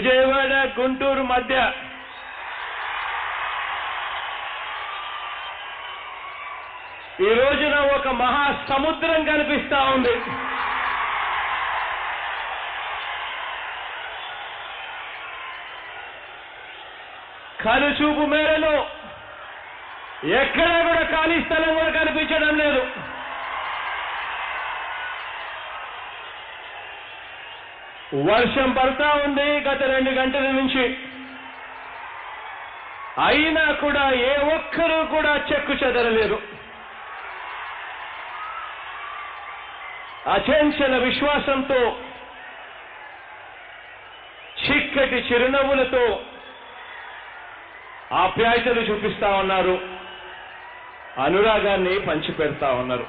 విజయవాడ గుంటూరు మధ్య ఈ రోజున ఒక మహా సముద్రం కనిపిస్తా ఉంది కనుచూపు మేరలో ఎక్కడా కూడా ఖాళీ స్థలం కూడా కనిపించడం లేదు వర్షం పడతా ఉంది గత రెండు గంటల నుంచి అయినా కూడా ఏ ఒక్కరూ కూడా చెక్కు చెదరలేదు అచంచల విశ్వాసంతో చిక్కటి చిరునవ్వులతో ఆప్యాయతలు చూపిస్తా ఉన్నారు అనురాగాన్ని పంచిపెడతా ఉన్నారు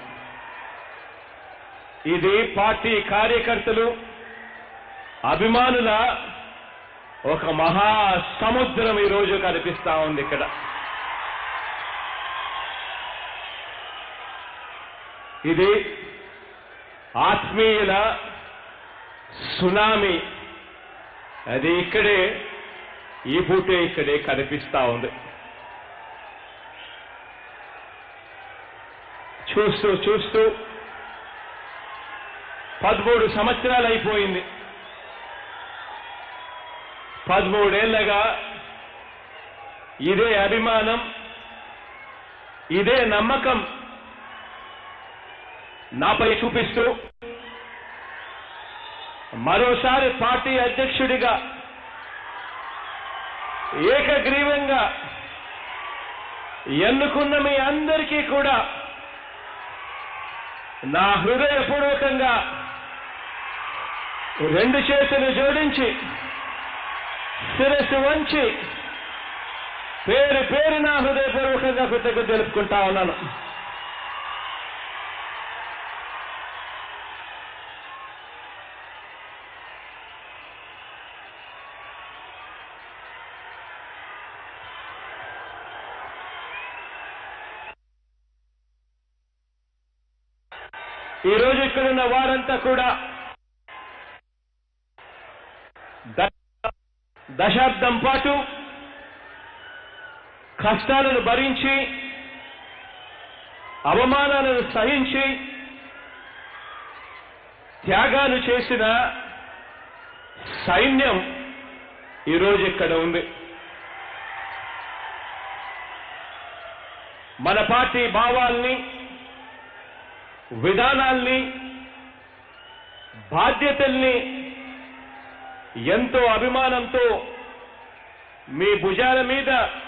ఇది పార్టీ కార్యకర్తలు అభిమానుల ఒక మహా సముద్రం ఈ రోజు కనిపిస్తా ఉంది ఇక్కడ ఇది ఆత్మీయుల సునామీ అది ఇక్కడే ఈ పూటే ఇక్కడే కనిపిస్తా ఉంది చూస్తూ చూస్తూ పదమూడు సంవత్సరాలు అయిపోయింది పదమూడేళ్లగా ఇదే అభిమానం ఇదే నమ్మకం నాపై చూపిస్తూ మరోసారి పార్టీ అధ్యక్షుడిగా ఏకగ్రీవంగా ఎన్నుకున్న మీ అందరికీ కూడా నా హృదయపూర్వకంగా రెండు చేతులు జోడించి శిరస్సు వంచి పేరు పేరు నా హృదయపూర్వకంగా కృతజ్ఞత తెలుపుకుంటా ఉన్నాను ఈ రోజు ఇక్కడున్న వారంతా కూడా ద- దశాబ్దం పాటు కష్టాలను భరించి అవమానాలను సహించి త్యాగాలు చేసిన సైన్యం ఈరోజు ఇక్కడ ఉంది మన పార్టీ భావాల్ని విధానాల్ని బాధ్యతల్ని ఎంతో అభిమానంతో మీ భుజాల మీద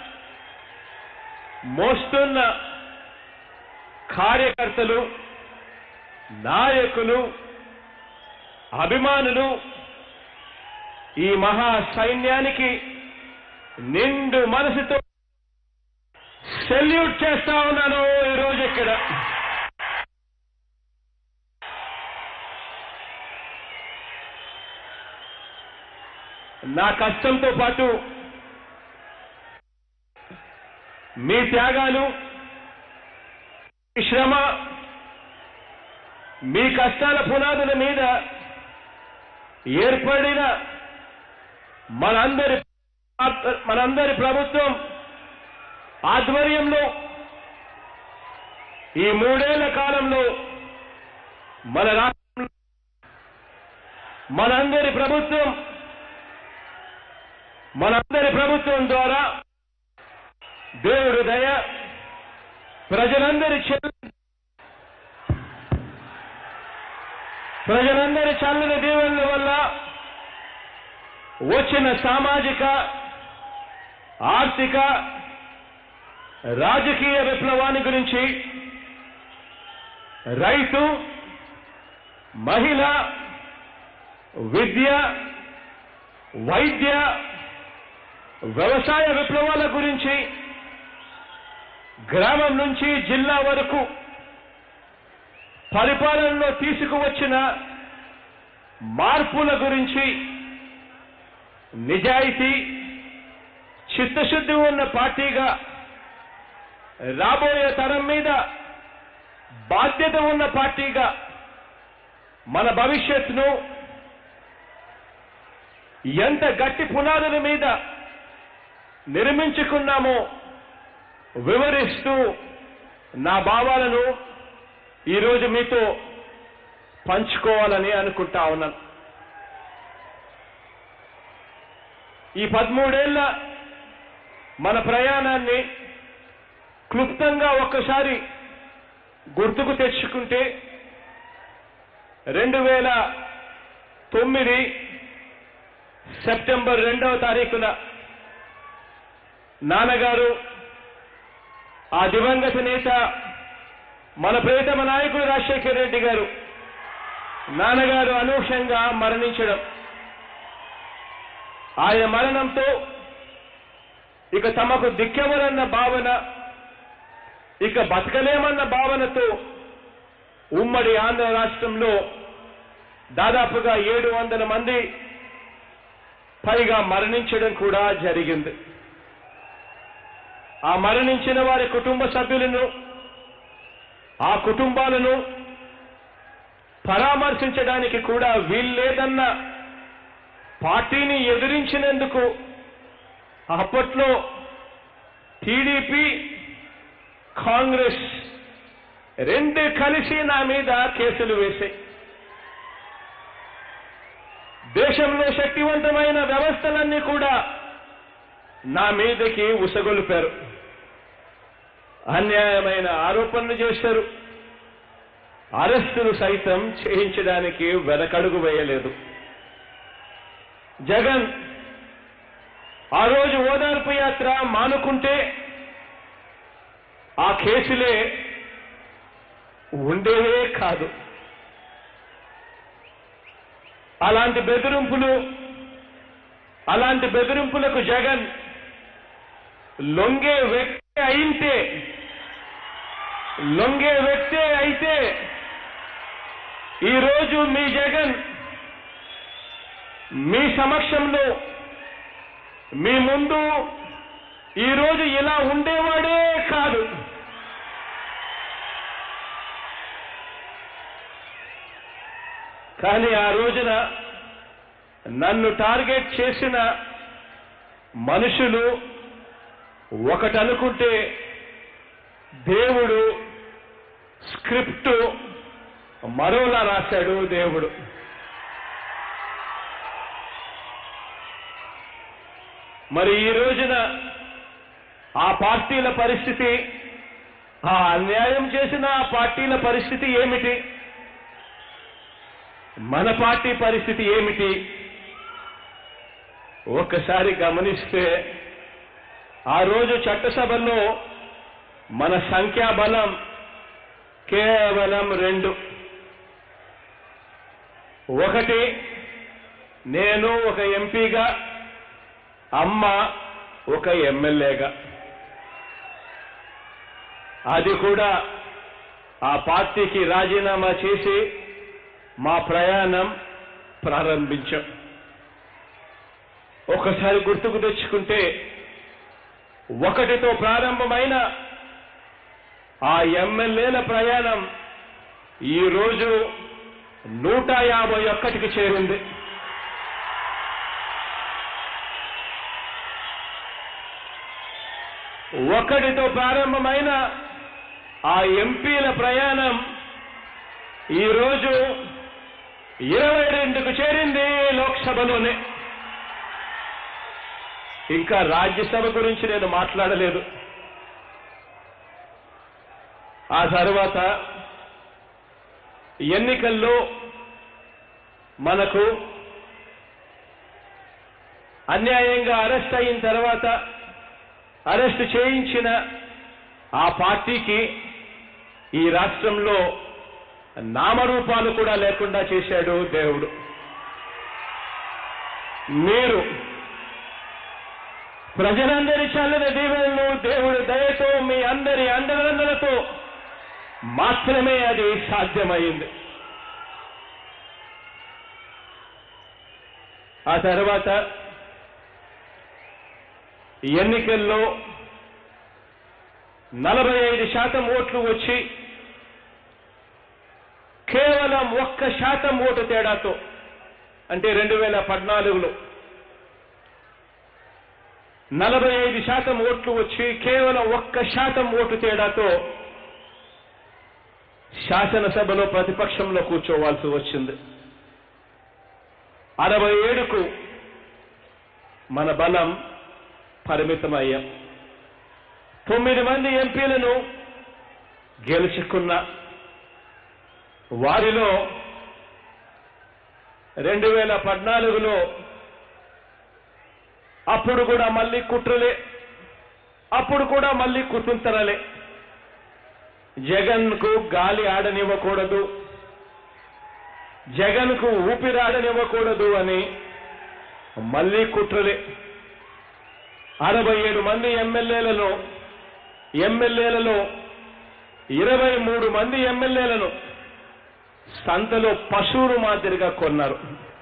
మోస్తున్న కార్యకర్తలు నాయకులు అభిమానులు ఈ మహా సైన్యానికి నిండు మనసుతో సెల్యూట్ చేస్తా ఉన్నాను ఈరోజు ఇక్కడ నా కష్టంతో పాటు మీ త్యాగాలు మీ శ్రమ మీ కష్టాల పునాదుల మీద ఏర్పడిన మనందరి మనందరి ప్రభుత్వం ఆధ్వర్యంలో ఈ మూడేళ్ల కాలంలో మన రాష్ట్రంలో మనందరి ప్రభుత్వం మనందరి ప్రభుత్వం ద్వారా దేవుడి దయ ప్రజలందరి చెల్ ప్రజలందరి చల్లని దీవెనల వల్ల వచ్చిన సామాజిక ఆర్థిక రాజకీయ విప్లవాన్ని గురించి రైతు మహిళ విద్య వైద్య వ్యవసాయ విప్లవాల గురించి గ్రామం నుంచి జిల్లా వరకు పరిపాలనలో తీసుకువచ్చిన మార్పుల గురించి నిజాయితీ చిత్తశుద్ధి ఉన్న పార్టీగా రాబోయే తరం మీద బాధ్యత ఉన్న పార్టీగా మన భవిష్యత్తును ఎంత గట్టి పునాదుల మీద నిర్మించుకున్నామో వివరిస్తూ నా భావాలను ఈరోజు మీతో పంచుకోవాలని అనుకుంటా ఉన్నాను ఈ పదమూడేళ్ల మన ప్రయాణాన్ని క్లుప్తంగా ఒక్కసారి గుర్తుకు తెచ్చుకుంటే రెండు వేల తొమ్మిది సెప్టెంబర్ రెండవ తారీఖున నాన్నగారు ఆ దివంగత నేత మన ప్రియతమ నాయకుడు రాజశేఖర రెడ్డి గారు నాన్నగారు అనూహ్యంగా మరణించడం ఆయన మరణంతో ఇక తమకు దిక్కెవరన్న భావన ఇక బతకలేమన్న భావనతో ఉమ్మడి ఆంధ్ర రాష్ట్రంలో దాదాపుగా ఏడు వందల మంది పైగా మరణించడం కూడా జరిగింది ఆ మరణించిన వారి కుటుంబ సభ్యులను ఆ కుటుంబాలను పరామర్శించడానికి కూడా వీల్లేదన్న పార్టీని ఎదిరించినందుకు అప్పట్లో టీడీపీ కాంగ్రెస్ రెండు కలిసి నా మీద కేసులు వేశాయి దేశంలో శక్తివంతమైన వ్యవస్థలన్నీ కూడా నా మీదకి ఉసగొలిపారు అన్యాయమైన ఆరోపణలు చేశారు అరెస్టులు సైతం చేయించడానికి వెనకడుగు వేయలేదు జగన్ ఆ రోజు ఓదార్పు యాత్ర మానుకుంటే ఆ కేసులే ఉండేవే కాదు అలాంటి బెదిరింపులు అలాంటి బెదిరింపులకు జగన్ లొంగే వ్యక్తి అయితే లొంగే వ్యక్తి అయితే ఈరోజు మీ జగన్ మీ సమక్షంలో మీ ముందు ఈరోజు ఇలా ఉండేవాడే కాదు కానీ ఆ రోజున నన్ను టార్గెట్ చేసిన మనుషులు ఒకటనుకుంటే దేవుడు స్క్రిప్ట్ మరోలా రాశాడు దేవుడు మరి ఈ రోజున ఆ పార్టీల పరిస్థితి ఆ అన్యాయం చేసిన ఆ పార్టీల పరిస్థితి ఏమిటి మన పార్టీ పరిస్థితి ఏమిటి ఒక్కసారి గమనిస్తే ఆ రోజు చట్టసభలో మన సంఖ్యాబలం కేవలం రెండు ఒకటి నేను ఒక ఎంపీగా అమ్మ ఒక ఎమ్మెల్యేగా అది కూడా ఆ పార్టీకి రాజీనామా చేసి మా ప్రయాణం ప్రారంభించాం ఒకసారి గుర్తుకు తెచ్చుకుంటే ఒకటితో ప్రారంభమైన ఆ ఎమ్మెల్యేల ప్రయాణం ఈరోజు నూట యాభై ఒక్కటికి చేరింది ఒకటితో ప్రారంభమైన ఆ ఎంపీల ప్రయాణం ఈరోజు ఇరవై రెండుకు చేరింది లోక్సభలోనే ఇంకా రాజ్యసభ గురించి నేను మాట్లాడలేదు ఆ తర్వాత ఎన్నికల్లో మనకు అన్యాయంగా అరెస్ట్ అయిన తర్వాత అరెస్ట్ చేయించిన ఆ పార్టీకి ఈ రాష్ట్రంలో నామరూపాలు కూడా లేకుండా చేశాడు దేవుడు మీరు ప్రజలందరి చల్లని దీవెనలు దేవుడి దయతో మీ అందరి అండదండలతో మాత్రమే అది సాధ్యమైంది ఆ తర్వాత ఎన్నికల్లో నలభై ఐదు శాతం ఓట్లు వచ్చి కేవలం ఒక్క శాతం ఓటు తేడాతో అంటే రెండు వేల పద్నాలుగులో నలభై ఐదు శాతం ఓట్లు వచ్చి కేవలం ఒక్క శాతం ఓటు తేడాతో శాసనసభలో ప్రతిపక్షంలో కూర్చోవాల్సి వచ్చింది అరవై ఏడుకు మన బలం పరిమితమయ్యాం తొమ్మిది మంది ఎంపీలను గెలుచుకున్న వారిలో రెండు వేల పద్నాలుగులో అప్పుడు కూడా మళ్ళీ కుట్రలే అప్పుడు కూడా మళ్ళీ కుటుంతరలే జగన్ కు గాలి ఆడనివ్వకూడదు జగన్ కు ఊపిరాడనివ్వకూడదు అని మళ్ళీ కుట్రలే అరవై ఏడు మంది ఎమ్మెల్యేలలో ఎమ్మెల్యేలలో ఇరవై మూడు మంది ఎమ్మెల్యేలను సంతలో పశువులు మాదిరిగా కొన్నారు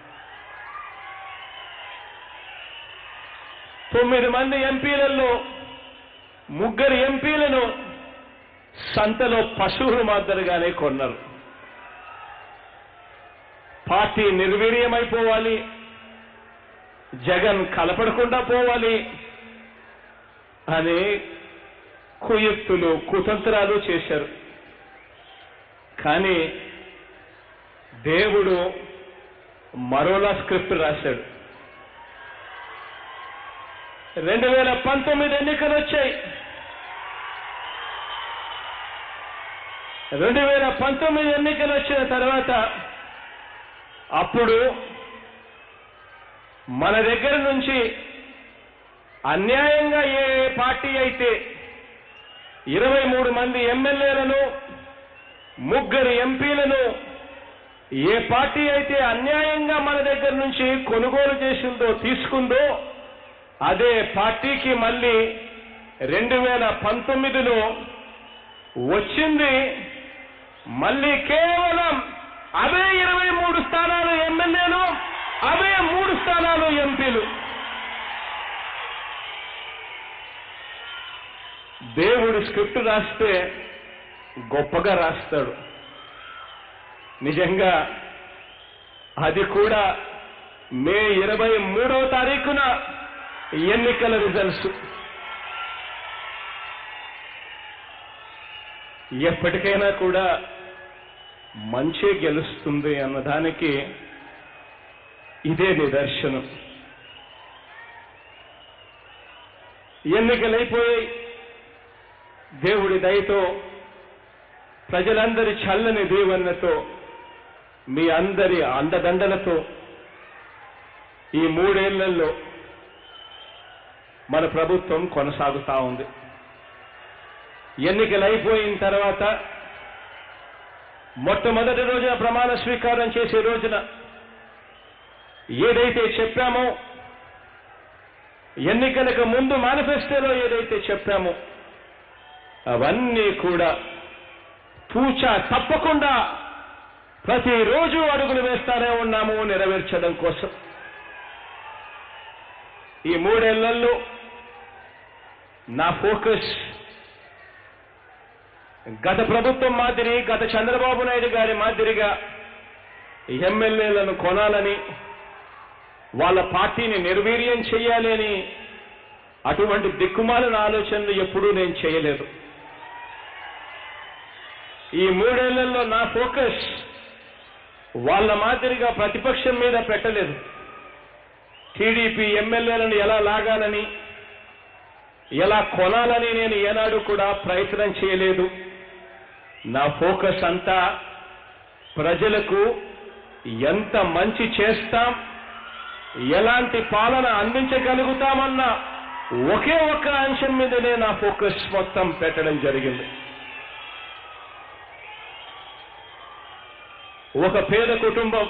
తొమ్మిది మంది ఎంపీలలో ముగ్గురు ఎంపీలను సంతలో పశువులు మాదిరిగానే కొన్నారు పార్టీ నిర్వీర్యమైపోవాలి జగన్ కలపడకుండా పోవాలి అని కుయుక్తులు కుతంత్రాలు చేశారు కానీ దేవుడు మరోలా స్క్రిప్ట్ రాశాడు రెండు వేల పంతొమ్మిది ఎన్నికలు వచ్చాయి రెండు వేల పంతొమ్మిది ఎన్నికలు వచ్చిన తర్వాత అప్పుడు మన దగ్గర నుంచి అన్యాయంగా ఏ పార్టీ అయితే ఇరవై మూడు మంది ఎమ్మెల్యేలను ముగ్గురు ఎంపీలను ఏ పార్టీ అయితే అన్యాయంగా మన దగ్గర నుంచి కొనుగోలు చేసిందో తీసుకుందో అదే పార్టీకి మళ్ళీ రెండు వేల పంతొమ్మిదిలో వచ్చింది మళ్ళీ కేవలం అవే ఇరవై మూడు స్థానాలు ఎమ్మెల్యేలు అవే మూడు స్థానాలు ఎంపీలు దేవుడు స్క్రిప్ట్ రాస్తే గొప్పగా రాస్తాడు నిజంగా అది కూడా మే ఇరవై మూడో తారీఖున ఎన్నికల రిజల్ట్స్ ఎప్పటికైనా కూడా మంచి గెలుస్తుంది అన్నదానికి ఇదే నిదర్శనం ఎన్నికలైపోయాయి దేవుడి దయతో ప్రజలందరి చల్లని దీవెనతో మీ అందరి అండదండలతో ఈ మూడేళ్లలో మన ప్రభుత్వం కొనసాగుతా ఉంది ఎన్నికలు అయిపోయిన తర్వాత మొట్టమొదటి రోజున ప్రమాణ స్వీకారం చేసే రోజున ఏదైతే చెప్పామో ఎన్నికలకు ముందు మేనిఫెస్టోలో ఏదైతే చెప్పామో అవన్నీ కూడా తూచా తప్పకుండా ప్రతిరోజు అడుగులు వేస్తానే ఉన్నాము నెరవేర్చడం కోసం ఈ మూడేళ్లలో నా ఫోకస్ గత ప్రభుత్వం మాదిరి గత చంద్రబాబు నాయుడు గారి మాదిరిగా ఎమ్మెల్యేలను కొనాలని వాళ్ళ పార్టీని నిర్వీర్యం చేయాలి అని అటువంటి దిక్కుమాలిన ఆలోచనలు ఎప్పుడూ నేను చేయలేదు ఈ మూడేళ్లలో నా ఫోకస్ వాళ్ళ మాదిరిగా ప్రతిపక్షం మీద పెట్టలేదు టీడీపీ ఎమ్మెల్యేలను ఎలా లాగాలని ఎలా కొనాలని నేను ఏనాడు కూడా ప్రయత్నం చేయలేదు నా ఫోకస్ అంతా ప్రజలకు ఎంత మంచి చేస్తాం ఎలాంటి పాలన అందించగలుగుతామన్న ఒకే ఒక్క అంశం మీదనే నా ఫోకస్ మొత్తం పెట్టడం జరిగింది ఒక పేద కుటుంబం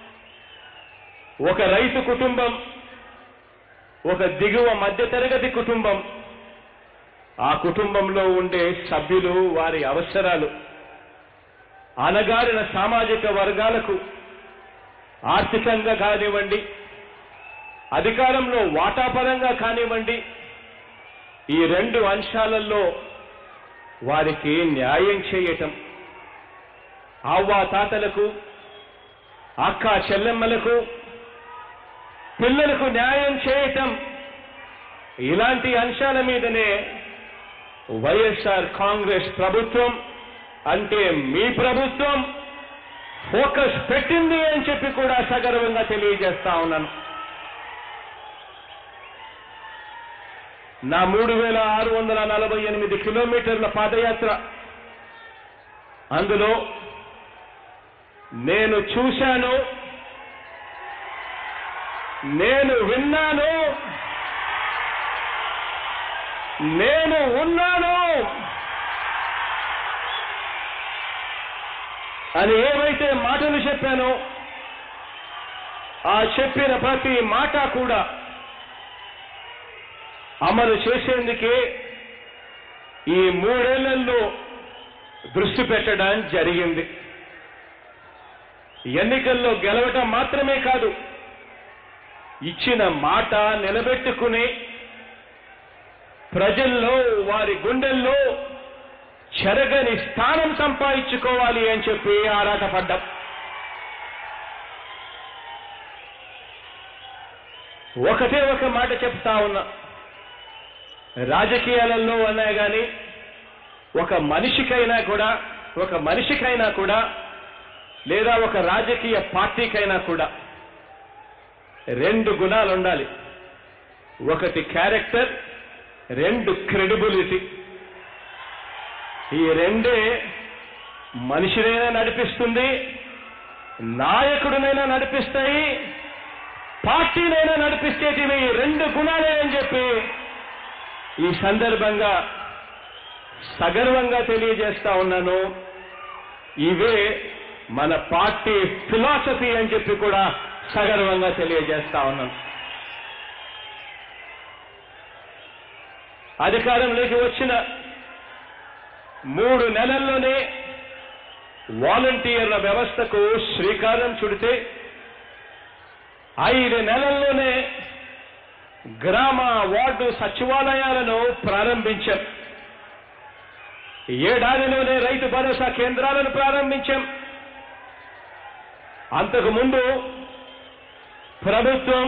ఒక రైతు కుటుంబం ఒక దిగువ మధ్యతరగతి కుటుంబం ఆ కుటుంబంలో ఉండే సభ్యులు వారి అవసరాలు అనగారిన సామాజిక వర్గాలకు ఆర్థికంగా కానివ్వండి అధికారంలో వాటాపరంగా కానివ్వండి ఈ రెండు అంశాలలో వారికి న్యాయం చేయటం అవ్వా తాతలకు అక్క చెల్లెమ్మలకు పిల్లలకు న్యాయం చేయటం ఇలాంటి అంశాల మీదనే వైఎస్ఆర్ కాంగ్రెస్ ప్రభుత్వం అంటే మీ ప్రభుత్వం ఫోకస్ పెట్టింది అని చెప్పి కూడా సగర్వంగా తెలియజేస్తా ఉన్నాను నా మూడు వేల ఆరు వందల నలభై ఎనిమిది కిలోమీటర్ల పాదయాత్ర అందులో నేను చూశాను నేను విన్నాను నేను ఉన్నాను అని ఏవైతే మాటలు చెప్పానో ఆ చెప్పిన ప్రతి మాట కూడా అమలు చేసేందుకే ఈ మూడేళ్లలో దృష్టి పెట్టడం జరిగింది ఎన్నికల్లో గెలవటం మాత్రమే కాదు ఇచ్చిన మాట నిలబెట్టుకుని ప్రజల్లో వారి గుండెల్లో చెరగని స్థానం సంపాదించుకోవాలి అని చెప్పి ఆరాటపడ్డాం ఒకటే ఒక మాట చెప్తా ఉన్నా రాజకీయాలలో అన్నా కానీ ఒక మనిషికైనా కూడా ఒక మనిషికైనా కూడా లేదా ఒక రాజకీయ పార్టీకైనా కూడా రెండు గుణాలు ఉండాలి ఒకటి క్యారెక్టర్ రెండు క్రెడిబిలిటీ ఈ రెండే మనిషినైనా నడిపిస్తుంది నాయకుడినైనా నడిపిస్తాయి పార్టీనైనా నడిపిస్తేటివి ఈ రెండు గుణాలే అని చెప్పి ఈ సందర్భంగా సగర్వంగా తెలియజేస్తా ఉన్నాను ఇవే మన పార్టీ ఫిలాసఫీ అని చెప్పి కూడా సగర్వంగా తెలియజేస్తా ఉన్నాను అధికారంలోకి వచ్చిన మూడు నెలల్లోనే వాలంటీర్ల వ్యవస్థకు శ్రీకారం చుడితే ఐదు నెలల్లోనే గ్రామ వార్డు సచివాలయాలను ప్రారంభించాం ఏడాదిలోనే రైతు భరోసా కేంద్రాలను ప్రారంభించాం అంతకు ముందు ప్రభుత్వం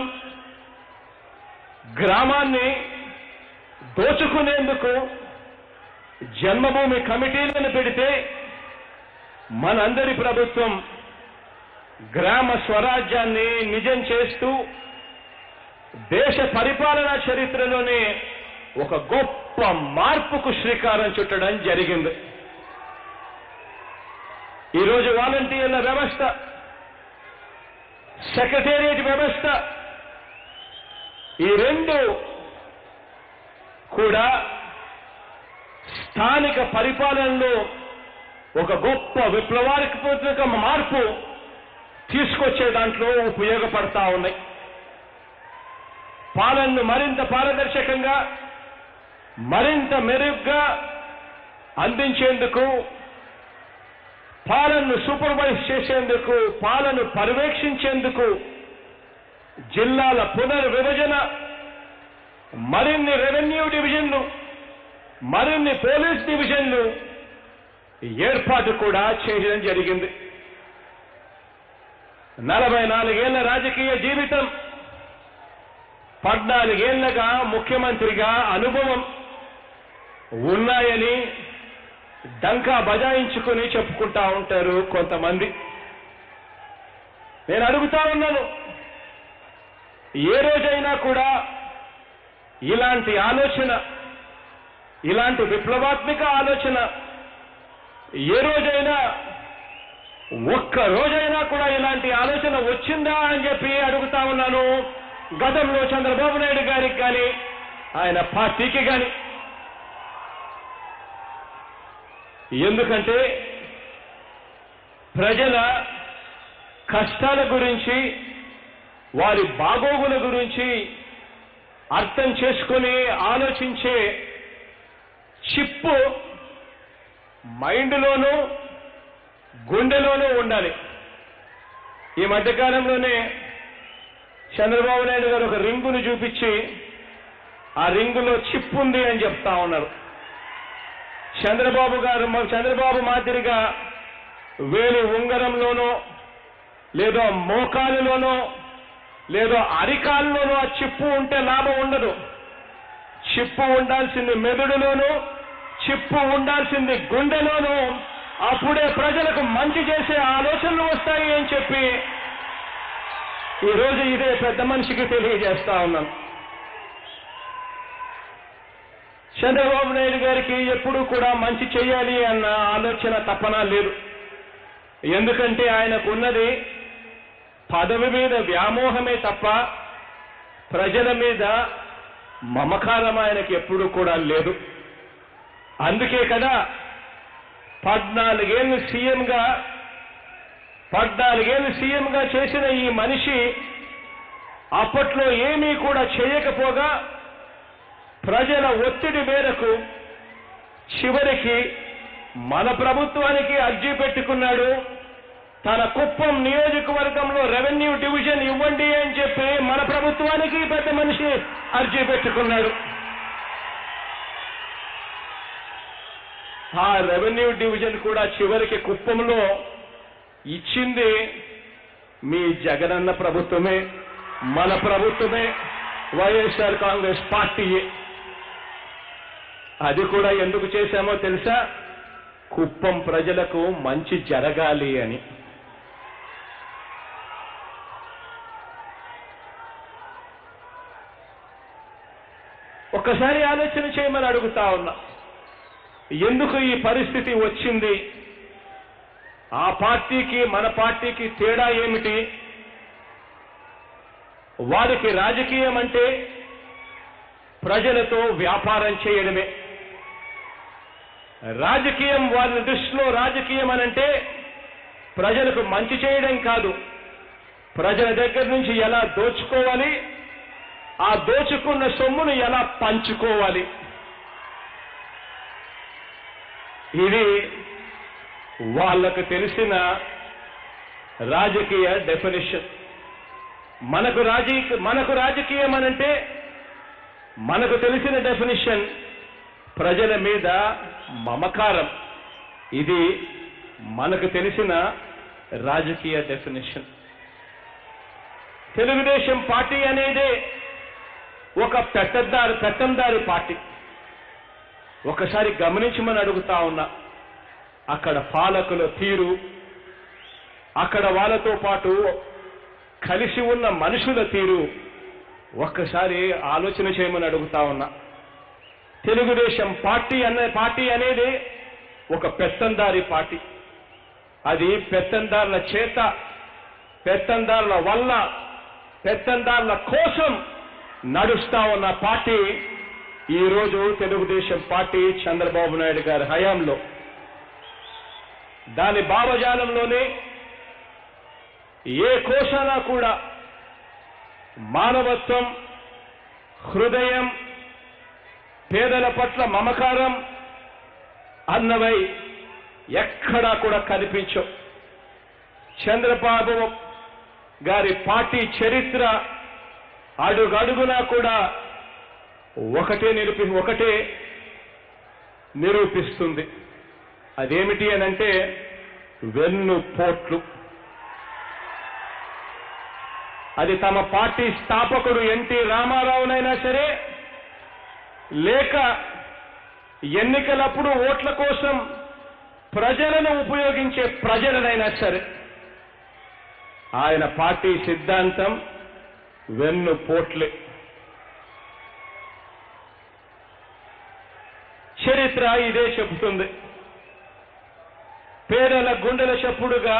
గ్రామాన్ని దోచుకునేందుకు జన్మభూమి కమిటీలను పెడితే మనందరి ప్రభుత్వం గ్రామ స్వరాజ్యాన్ని నిజం చేస్తూ దేశ పరిపాలనా చరిత్రలోనే ఒక గొప్ప మార్పుకు శ్రీకారం చుట్టడం జరిగింది ఈరోజు వాలంటీర్ల వ్యవస్థ సెక్రటేరియట్ వ్యవస్థ ఈ రెండు కూడా స్థానిక పరిపాలనలో ఒక గొప్ప విప్లవాత్మక మార్పు తీసుకొచ్చే దాంట్లో ఉపయోగపడతా ఉన్నాయి పాలనను మరింత పారదర్శకంగా మరింత మెరుగ్గా అందించేందుకు పాలనను సూపర్వైజ్ చేసేందుకు పాలన పర్యవేక్షించేందుకు జిల్లాల పునర్విభజన మరిన్ని రెవెన్యూ డివిజన్లు మరిన్ని పోలీస్ డివిజన్లు ఏర్పాటు కూడా చేయడం జరిగింది నలభై నాలుగేళ్ల రాజకీయ జీవితం పద్నాలుగేళ్లగా ముఖ్యమంత్రిగా అనుభవం ఉన్నాయని డంకా బజాయించుకుని చెప్పుకుంటా ఉంటారు కొంతమంది నేను అడుగుతా ఉన్నాను ఏ రోజైనా కూడా ఇలాంటి ఆలోచన ఇలాంటి విప్లవాత్మక ఆలోచన ఏ రోజైనా ఒక్క రోజైనా కూడా ఇలాంటి ఆలోచన వచ్చిందా అని చెప్పి అడుగుతా ఉన్నాను గతంలో చంద్రబాబు నాయుడు గారికి కానీ ఆయన పార్టీకి కానీ ఎందుకంటే ప్రజల కష్టాల గురించి వారి బాగోగుల గురించి అర్థం చేసుకుని ఆలోచించే చిప్పు మైండ్లోనూ గుండెలోనూ ఉండాలి ఈ మధ్యకాలంలోనే చంద్రబాబు నాయుడు గారు ఒక రింగును చూపించి ఆ రింగులో చిప్ ఉంది అని చెప్తా ఉన్నారు చంద్రబాబు గారు మా- చంద్రబాబు మాదిరిగా వేలు ఉంగరంలోనో లేదో మోకాలులోనో లేదో అరికాల్లోనో ఆ చిప్పు ఉంటే లాభం ఉండదు చిప్పు ఉండాల్సింది మెదడులోను చిప్పు ఉండాల్సింది గుండెలోను అప్పుడే ప్రజలకు మంచి చేసే ఆలోచనలు వస్తాయి అని చెప్పి ఈరోజు ఇదే పెద్ద మనిషికి తెలియజేస్తా ఉన్నాను చంద్రబాబు నాయుడు గారికి ఎప్పుడూ కూడా మంచి చేయాలి అన్న ఆలోచన తపన లేదు ఎందుకంటే ఆయనకు ఉన్నది పదవి మీద వ్యామోహమే తప్ప ప్రజల మీద మమకారం ఆయనకి ఎప్పుడూ కూడా లేదు అందుకే కదా పద్నాలుగేళ్ళు సీఎంగా పద్నాలుగేళ్ళు సీఎంగా చేసిన ఈ మనిషి అప్పట్లో ఏమీ కూడా చేయకపోగా ప్రజల ఒత్తిడి మేరకు చివరికి మన ప్రభుత్వానికి అర్జీ పెట్టుకున్నాడు తన కుప్పం నియోజకవర్గంలో రెవెన్యూ డివిజన్ ఇవ్వండి అని చెప్పి మన ప్రభుత్వానికి పెద్ద మనిషి అర్జీ పెట్టుకున్నాడు ఆ రెవెన్యూ డివిజన్ కూడా చివరికి కుప్పంలో ఇచ్చింది మీ జగనన్న ప్రభుత్వమే మన ప్రభుత్వమే వైఎస్ఆర్ కాంగ్రెస్ పార్టీయే అది కూడా ఎందుకు చేశామో తెలుసా కుప్పం ప్రజలకు మంచి జరగాలి అని ఒక్కసారి ఆలోచన చేయమని అడుగుతా ఉన్నా ఎందుకు ఈ పరిస్థితి వచ్చింది ఆ పార్టీకి మన పార్టీకి తేడా ఏమిటి వారికి రాజకీయం అంటే ప్రజలతో వ్యాపారం చేయడమే రాజకీయం వారి దృష్టిలో రాజకీయం అనంటే ప్రజలకు మంచి చేయడం కాదు ప్రజల దగ్గర నుంచి ఎలా దోచుకోవాలి ఆ దోచుకున్న సొమ్మును ఎలా పంచుకోవాలి ఇది వాళ్ళకు తెలిసిన రాజకీయ డెఫినేషన్ మనకు రాజకీయ మనకు రాజకీయం అనంటే మనకు తెలిసిన డెఫినేషన్ ప్రజల మీద మమకారం ఇది మనకు తెలిసిన రాజకీయ డెఫినేషన్ తెలుగుదేశం పార్టీ అనేదే ఒక పెట్టద్దారు పెట్టందారి పార్టీ ఒకసారి గమనించమని అడుగుతా ఉన్నా అక్కడ పాలకుల తీరు అక్కడ వాళ్ళతో పాటు కలిసి ఉన్న మనుషుల తీరు ఒక్కసారి ఆలోచన చేయమని అడుగుతా ఉన్నా తెలుగుదేశం పార్టీ అనే పార్టీ అనేది ఒక పెత్తందారి పార్టీ అది పెత్తందారుల చేత పెత్తందారుల వల్ల పెత్తందారుల కోసం నడుస్తా ఉన్న పార్టీ ఈరోజు తెలుగుదేశం పార్టీ చంద్రబాబు నాయుడు గారి హయాంలో దాని భావజాలంలోనే ఏ కోశాన కూడా మానవత్వం హృదయం పేదల పట్ల మమకారం అన్నవై ఎక్కడా కూడా కనిపించవు చంద్రబాబు గారి పార్టీ చరిత్ర అడుగడుగునా కూడా ఒకటే నిరూపి ఒకటే నిరూపిస్తుంది అదేమిటి అనంటే వెన్ను పోట్లు అది తమ పార్టీ స్థాపకుడు ఎన్టీ రామారావునైనా సరే లేక ఎన్నికలప్పుడు ఓట్ల కోసం ప్రజలను ఉపయోగించే ప్రజలనైనా సరే ఆయన పార్టీ సిద్ధాంతం వెన్ను పోట్లే చరిత్ర ఇదే చెబుతుంది పేదల గుండెల చప్పుడుగా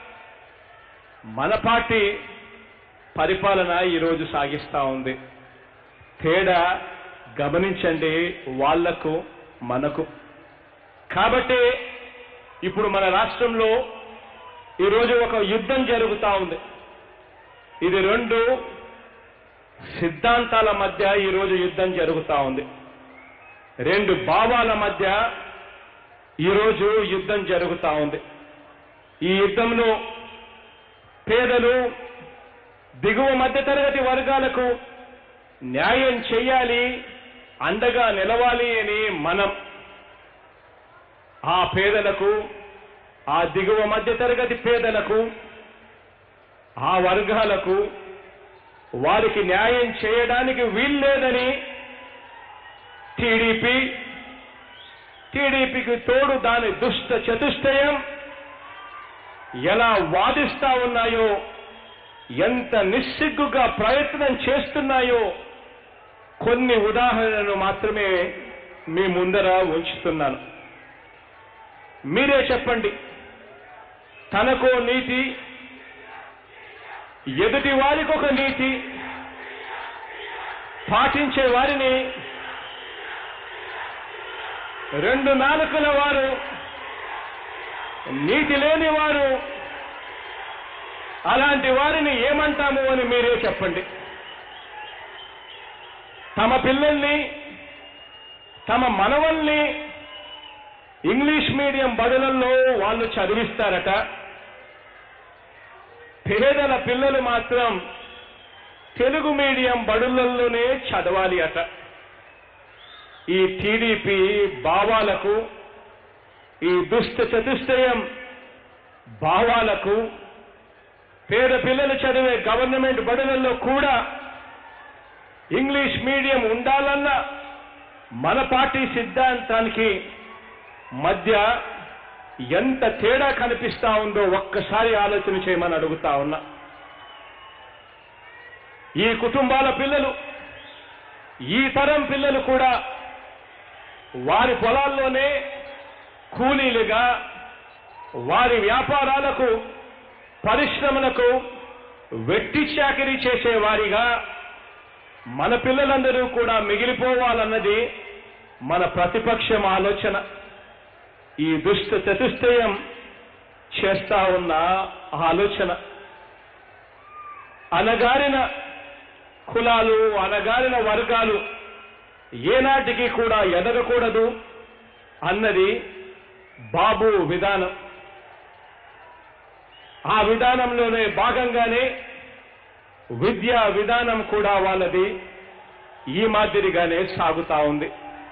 మన పార్టీ పరిపాలన ఈరోజు సాగిస్తా ఉంది తేడా గమనించండి వాళ్లకు మనకు కాబట్టి ఇప్పుడు మన రాష్ట్రంలో ఈరోజు ఒక యుద్ధం జరుగుతా ఉంది ఇది రెండు సిద్ధాంతాల మధ్య ఈరోజు యుద్ధం జరుగుతా ఉంది రెండు భావాల మధ్య ఈరోజు యుద్ధం జరుగుతా ఉంది ఈ యుద్ధంలో పేదలు దిగువ మధ్యతరగతి వర్గాలకు న్యాయం చేయాలి అండగా నిలవాలి అని మనం ఆ పేదలకు ఆ దిగువ మధ్యతరగతి పేదలకు ఆ వర్గాలకు వారికి న్యాయం చేయడానికి వీల్లేదని టీడీపీ టీడీపీకి తోడు దాని దుష్ట చతుష్టయం ఎలా వాదిస్తా ఉన్నాయో ఎంత నిస్సిగ్గుగా ప్రయత్నం చేస్తున్నాయో కొన్ని ఉదాహరణలు మాత్రమే మీ ముందర ఉంచుతున్నాను మీరే చెప్పండి తనకో నీతి ఎదుటి వారికి ఒక నీతి పాటించే వారిని రెండు నాలుకల వారు నీతి లేని వారు అలాంటి వారిని ఏమంటాము అని మీరే చెప్పండి తమ పిల్లల్ని తమ మనవల్ని ఇంగ్లీష్ మీడియం బడులలో వాళ్ళు చదివిస్తారట పేదల పిల్లలు మాత్రం తెలుగు మీడియం బడులలోనే చదవాలి అట ఈ టీడీపీ భావాలకు ఈ దుష్ట చతుష్టయం భావాలకు పేద పిల్లలు చదివే గవర్నమెంట్ బడులలో కూడా ఇంగ్లీష్ మీడియం ఉండాలన్న మన పార్టీ సిద్ధాంతానికి మధ్య ఎంత తేడా కనిపిస్తా ఉందో ఒక్కసారి ఆలోచన చేయమని అడుగుతా ఉన్నా ఈ కుటుంబాల పిల్లలు ఈ తరం పిల్లలు కూడా వారి పొలాల్లోనే కూలీలుగా వారి వ్యాపారాలకు పరిశ్రమలకు వెట్టి చాకరీ చేసేవారిగా మన పిల్లలందరూ కూడా మిగిలిపోవాలన్నది మన ప్రతిపక్షం ఆలోచన ఈ దుష్ట చతుష్టయం చేస్తా ఉన్న ఆలోచన అనగారిన కులాలు అనగారిన వర్గాలు ఏనాటికి కూడా ఎదగకూడదు అన్నది బాబు విధానం ఆ విధానంలోనే భాగంగానే విద్యా విధానం కూడా వాళ్ళది ఈ మాదిరిగానే సాగుతా ఉంది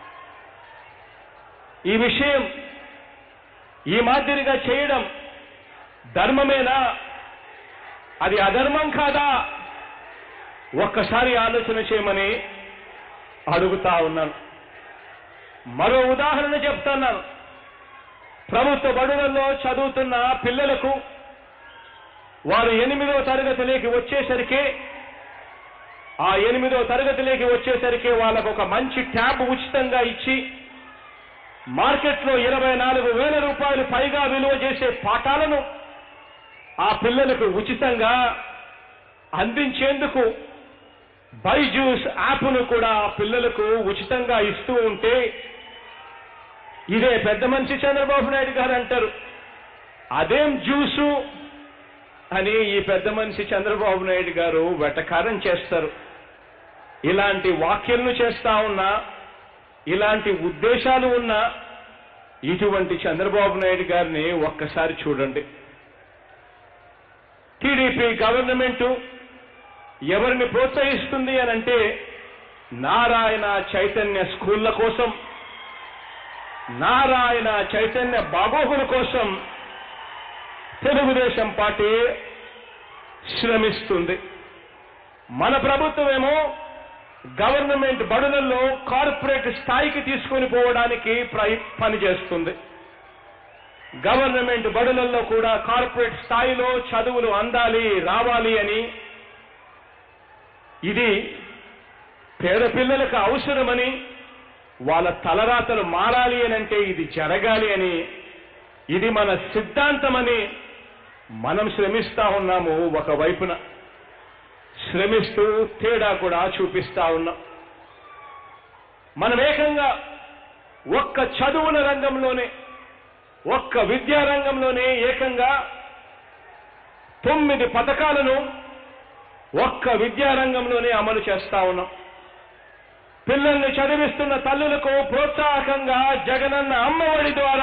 ఈ విషయం ఈ మాదిరిగా చేయడం ధర్మమేనా అది అధర్మం కాదా ఒక్కసారి ఆలోచన చేయమని అడుగుతా ఉన్నాను మరో ఉదాహరణ చెప్తున్నాను ప్రభుత్వ బడులలో చదువుతున్న పిల్లలకు వారు ఎనిమిదో తరగతిలోకి వచ్చేసరికి ఆ ఎనిమిదో తరగతిలోకి వచ్చేసరికి వాళ్ళకు ఒక మంచి ట్యాబ్ ఉచితంగా ఇచ్చి మార్కెట్లో ఇరవై నాలుగు వేల రూపాయలు పైగా విలువ చేసే పాఠాలను ఆ పిల్లలకు ఉచితంగా అందించేందుకు బైజూస్ యాప్ను కూడా ఆ పిల్లలకు ఉచితంగా ఇస్తూ ఉంటే ఇదే పెద్ద మనిషి చంద్రబాబు నాయుడు గారు అంటారు అదేం జ్యూసు అని ఈ పెద్ద మనిషి చంద్రబాబు నాయుడు గారు వెటకారం చేస్తారు ఇలాంటి వాక్యలను చేస్తా ఉన్నా ఇలాంటి ఉద్దేశాలు ఉన్న ఇటువంటి చంద్రబాబు నాయుడు గారిని ఒక్కసారి చూడండి టీడీపీ గవర్నమెంట్ ఎవరిని ప్రోత్సహిస్తుంది అని అంటే నారాయణ చైతన్య స్కూళ్ల కోసం నారాయణ చైతన్య బాగోగుల కోసం తెలుగుదేశం పార్టీ శ్రమిస్తుంది మన ప్రభుత్వమేమో గవర్నమెంట్ బడులలో కార్పొరేట్ స్థాయికి తీసుకొని పోవడానికి ప్రయ- పనిచేస్తుంది గవర్నమెంట్ బడులలో కూడా కార్పొరేట్ స్థాయిలో చదువులు అందాలి రావాలి అని ఇది పేద పిల్లలకు అవసరమని వాళ్ళ తలరాతలు మారాలి అని అంటే ఇది జరగాలి అని ఇది మన సిద్ధాంతమని మనం శ్రమిస్తా ఉన్నాము ఒకవైపున శ్రమిస్తూ తేడా కూడా చూపిస్తా ఉన్నాం మనం ఏకంగా ఒక్క చదువుల రంగంలోనే ఒక్క విద్యా రంగంలోనే ఏకంగా తొమ్మిది పథకాలను ఒక్క విద్యా రంగంలోనే అమలు చేస్తా ఉన్నాం పిల్లల్ని చదివిస్తున్న తల్లులకు ప్రోత్సాహకంగా జగనన్న అమ్మఒడి ద్వారా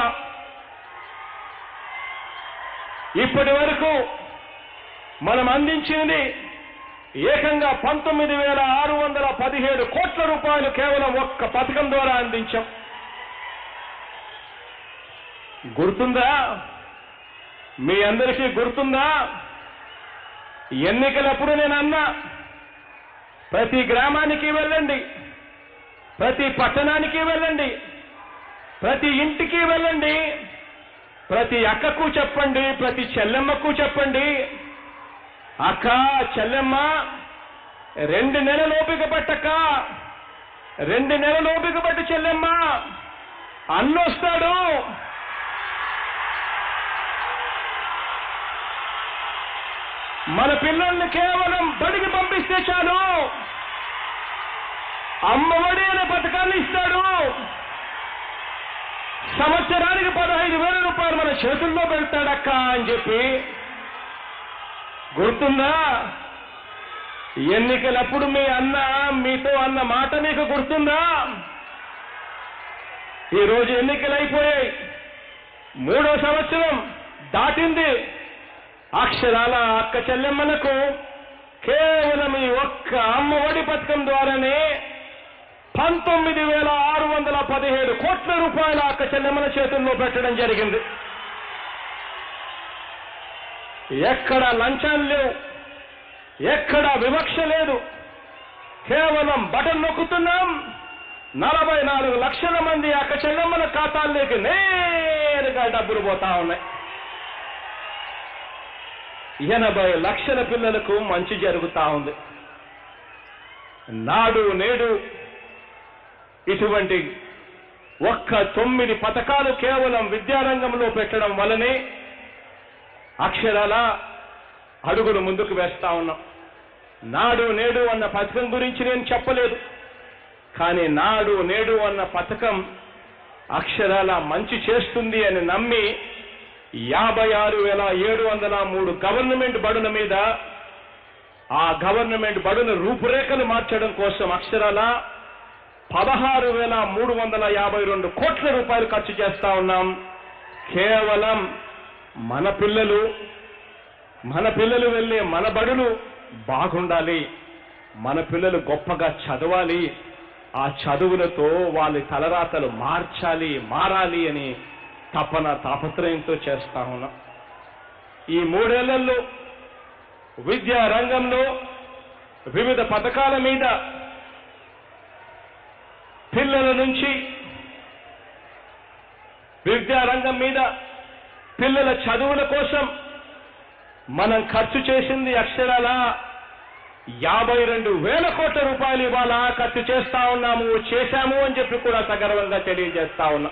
ఇప్పటి వరకు మనం అందించింది ఏకంగా పంతొమ్మిది వేల ఆరు వందల పదిహేడు కోట్ల రూపాయలు కేవలం ఒక్క పథకం ద్వారా అందించాం గుర్తుందా మీ అందరికీ గుర్తుందా ఎన్నికలప్పుడు నేను అన్నా ప్రతి గ్రామానికి వెళ్ళండి ప్రతి పట్టణానికి వెళ్ళండి ప్రతి ఇంటికి వెళ్ళండి ప్రతి అక్కకు చెప్పండి ప్రతి చెల్లెమ్మకు చెప్పండి అక్క చెల్లెమ్మ రెండు నెలలు ఓపిక పట్టక్క రెండు నెలలు ఓపిక పట్టు చెల్లెమ్మ అన్నొస్తాడు మన పిల్లల్ని కేవలం బడికి పంపిస్తే చాలు అమ్మఒడి అనే పథకాన్ని ఇస్తాడు సంవత్సరానికి పదహైదు వేల రూపాయలు మన చేతుల్లో పెడతాడక్క అని చెప్పి గుర్తుందా ఎన్నికలప్పుడు మీ అన్న మీతో అన్న మాట మీకు గుర్తుందా ఈరోజు ఎన్నికలు అయిపోయాయి మూడో సంవత్సరం దాటింది అక్షరాల అక్క చెల్లెమ్మలకు కేవలం ఈ ఒక్క అమ్మ ఒడి పథకం ద్వారానే పంతొమ్మిది వేల ఆరు వందల పదిహేడు కోట్ల రూపాయల అక్క చెల్లెమ్మల చేతుల్లో పెట్టడం జరిగింది ఎక్కడ లంచాలు లేవు ఎక్కడ వివక్ష లేదు కేవలం బటన్ నొక్కుతున్నాం నలభై నాలుగు లక్షల మంది అక్క చెల్లెమ్మల ఖాతాల్లోకి నేరుగా డబ్బులు పోతా ఉన్నాయి ఎనభై లక్షల పిల్లలకు మంచి జరుగుతా ఉంది నాడు నేడు ఇటువంటి ఒక్క తొమ్మిది పథకాలు కేవలం విద్యారంగంలో పెట్టడం వల్లనే అక్షరాల అడుగులు ముందుకు వేస్తా ఉన్నాం నాడు నేడు అన్న పథకం గురించి నేను చెప్పలేదు కానీ నాడు నేడు అన్న పథకం అక్షరాల మంచి చేస్తుంది అని నమ్మి యాభై ఆరు వేల ఏడు వందల మూడు గవర్నమెంట్ బడుల మీద ఆ గవర్నమెంట్ బడుల రూపురేఖలు మార్చడం కోసం అక్షరాల పదహారు వేల మూడు వందల యాభై రెండు కోట్ల రూపాయలు ఖర్చు చేస్తా ఉన్నాం కేవలం మన పిల్లలు మన పిల్లలు వెళ్ళే మన బడులు బాగుండాలి మన పిల్లలు గొప్పగా చదవాలి ఆ చదువులతో వాళ్ళ తలరాతలు మార్చాలి మారాలి అని తపన తాపత్రయంతో చేస్తా ఉన్నాం ఈ మూడేళ్లలో విద్యా రంగంలో వివిధ పథకాల మీద పిల్లల నుంచి విద్యా రంగం మీద పిల్లల చదువుల కోసం మనం ఖర్చు చేసింది అక్షరాల యాభై రెండు వేల కోట్ల రూపాయలు ఇవాళ ఖర్చు చేస్తా ఉన్నాము చేశాము అని చెప్పి కూడా సగర్వంగా తెలియజేస్తా ఉన్నాం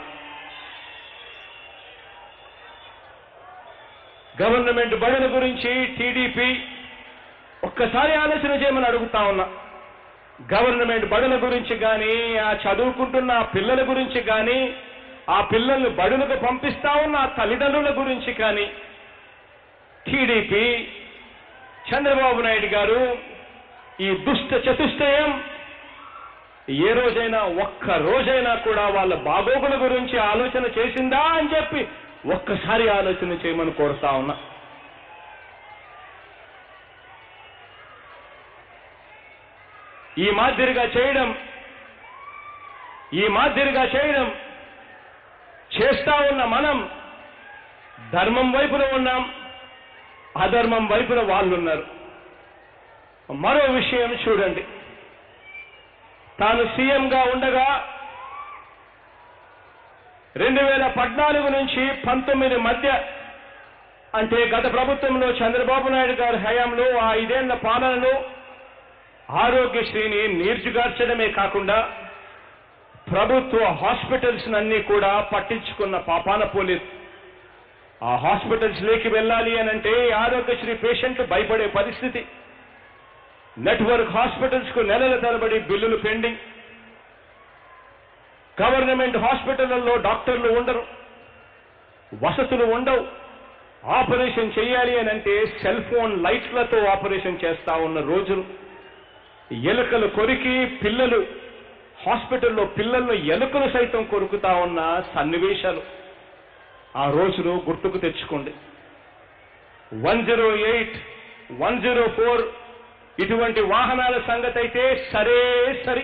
గవర్నమెంట్ బడుల గురించి టీడీపీ ఒక్కసారి ఆలోచన చేయమని అడుగుతా ఉన్నా గవర్నమెంట్ బడుల గురించి కానీ ఆ చదువుకుంటున్న ఆ పిల్లల గురించి కానీ ఆ పిల్లల్ని బడులకు పంపిస్తా ఉన్న ఆ తల్లిదండ్రుల గురించి కానీ టీడీపీ చంద్రబాబు నాయుడు గారు ఈ దుష్ట చతుష్టయం ఏ రోజైనా ఒక్క రోజైనా కూడా వాళ్ళ బాగోగుల గురించి ఆలోచన చేసిందా అని చెప్పి ఒక్కసారి ఆలోచన చేయమని కోరుతా ఉన్నా ఈ మాదిరిగా చేయడం ఈ మాదిరిగా చేయడం చేస్తా ఉన్న మనం ధర్మం వైపున ఉన్నాం అధర్మం వైపున వాళ్ళు ఉన్నారు మరో విషయం చూడండి తాను సీఎంగా ఉండగా రెండు వేల పద్నాలుగు నుంచి పంతొమ్మిది మధ్య అంటే గత ప్రభుత్వంలో చంద్రబాబు నాయుడు గారి హయాంలో ఆ ఐదేళ్ల పాలనలో ఆరోగ్యశ్రీని నీర్చుగార్చడమే కాకుండా ప్రభుత్వ హాస్పిటల్స్ అన్ని కూడా పట్టించుకున్న పాపాన పోలేదు ఆ హాస్పిటల్స్ లేకి వెళ్ళాలి అని అంటే ఆరోగ్యశ్రీ పేషెంట్లు భయపడే పరిస్థితి నెట్వర్క్ హాస్పిటల్స్ కు నెలల తరబడి బిల్లులు పెండింగ్ గవర్నమెంట్ హాస్పిటళ్లలో డాక్టర్లు ఉండరు వసతులు ఉండవు ఆపరేషన్ చేయాలి అని అంటే సెల్ ఫోన్ లైట్లతో ఆపరేషన్ చేస్తా ఉన్న రోజులు ఎలుకలు కొరికి పిల్లలు హాస్పిటల్లో పిల్లలను ఎలుకలు సైతం కొరుకుతా ఉన్న సన్నివేశాలు ఆ రోజులు గుర్తుకు తెచ్చుకోండి one zero eight one zero four ఇటువంటి వాహనాల సంగతి అయితే సరే సరి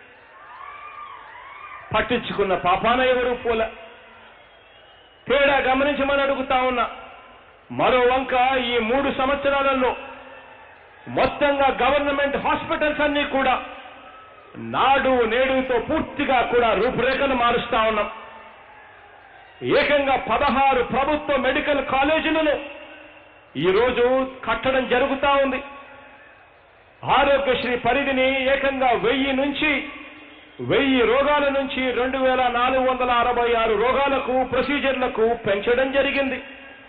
పట్టించుకున్న పాపాన ఎవరు పోల తేడా గమనించమని అడుగుతా ఉన్నా మరో వంక ఈ మూడు సంవత్సరాలలో మొత్తంగా గవర్నమెంట్ హాస్పిటల్స్ అన్ని కూడా నాడు నేడుతో పూర్తిగా కూడా రూపురేఖలు మారుస్తా ఉన్నాం ఏకంగా పదహారు ప్రభుత్వ మెడికల్ కాలేజీలను ఈరోజు కట్టడం జరుగుతా ఉంది ఆరోగ్యశ్రీ పరిధిని ఏకంగా వెయ్యి నుంచి వెయ్యి రోగాల నుంచి రెండు వేల నాలుగు వందల అరవై ఆరు రోగాలకు ప్రొసీజర్లకు పెంచడం జరిగింది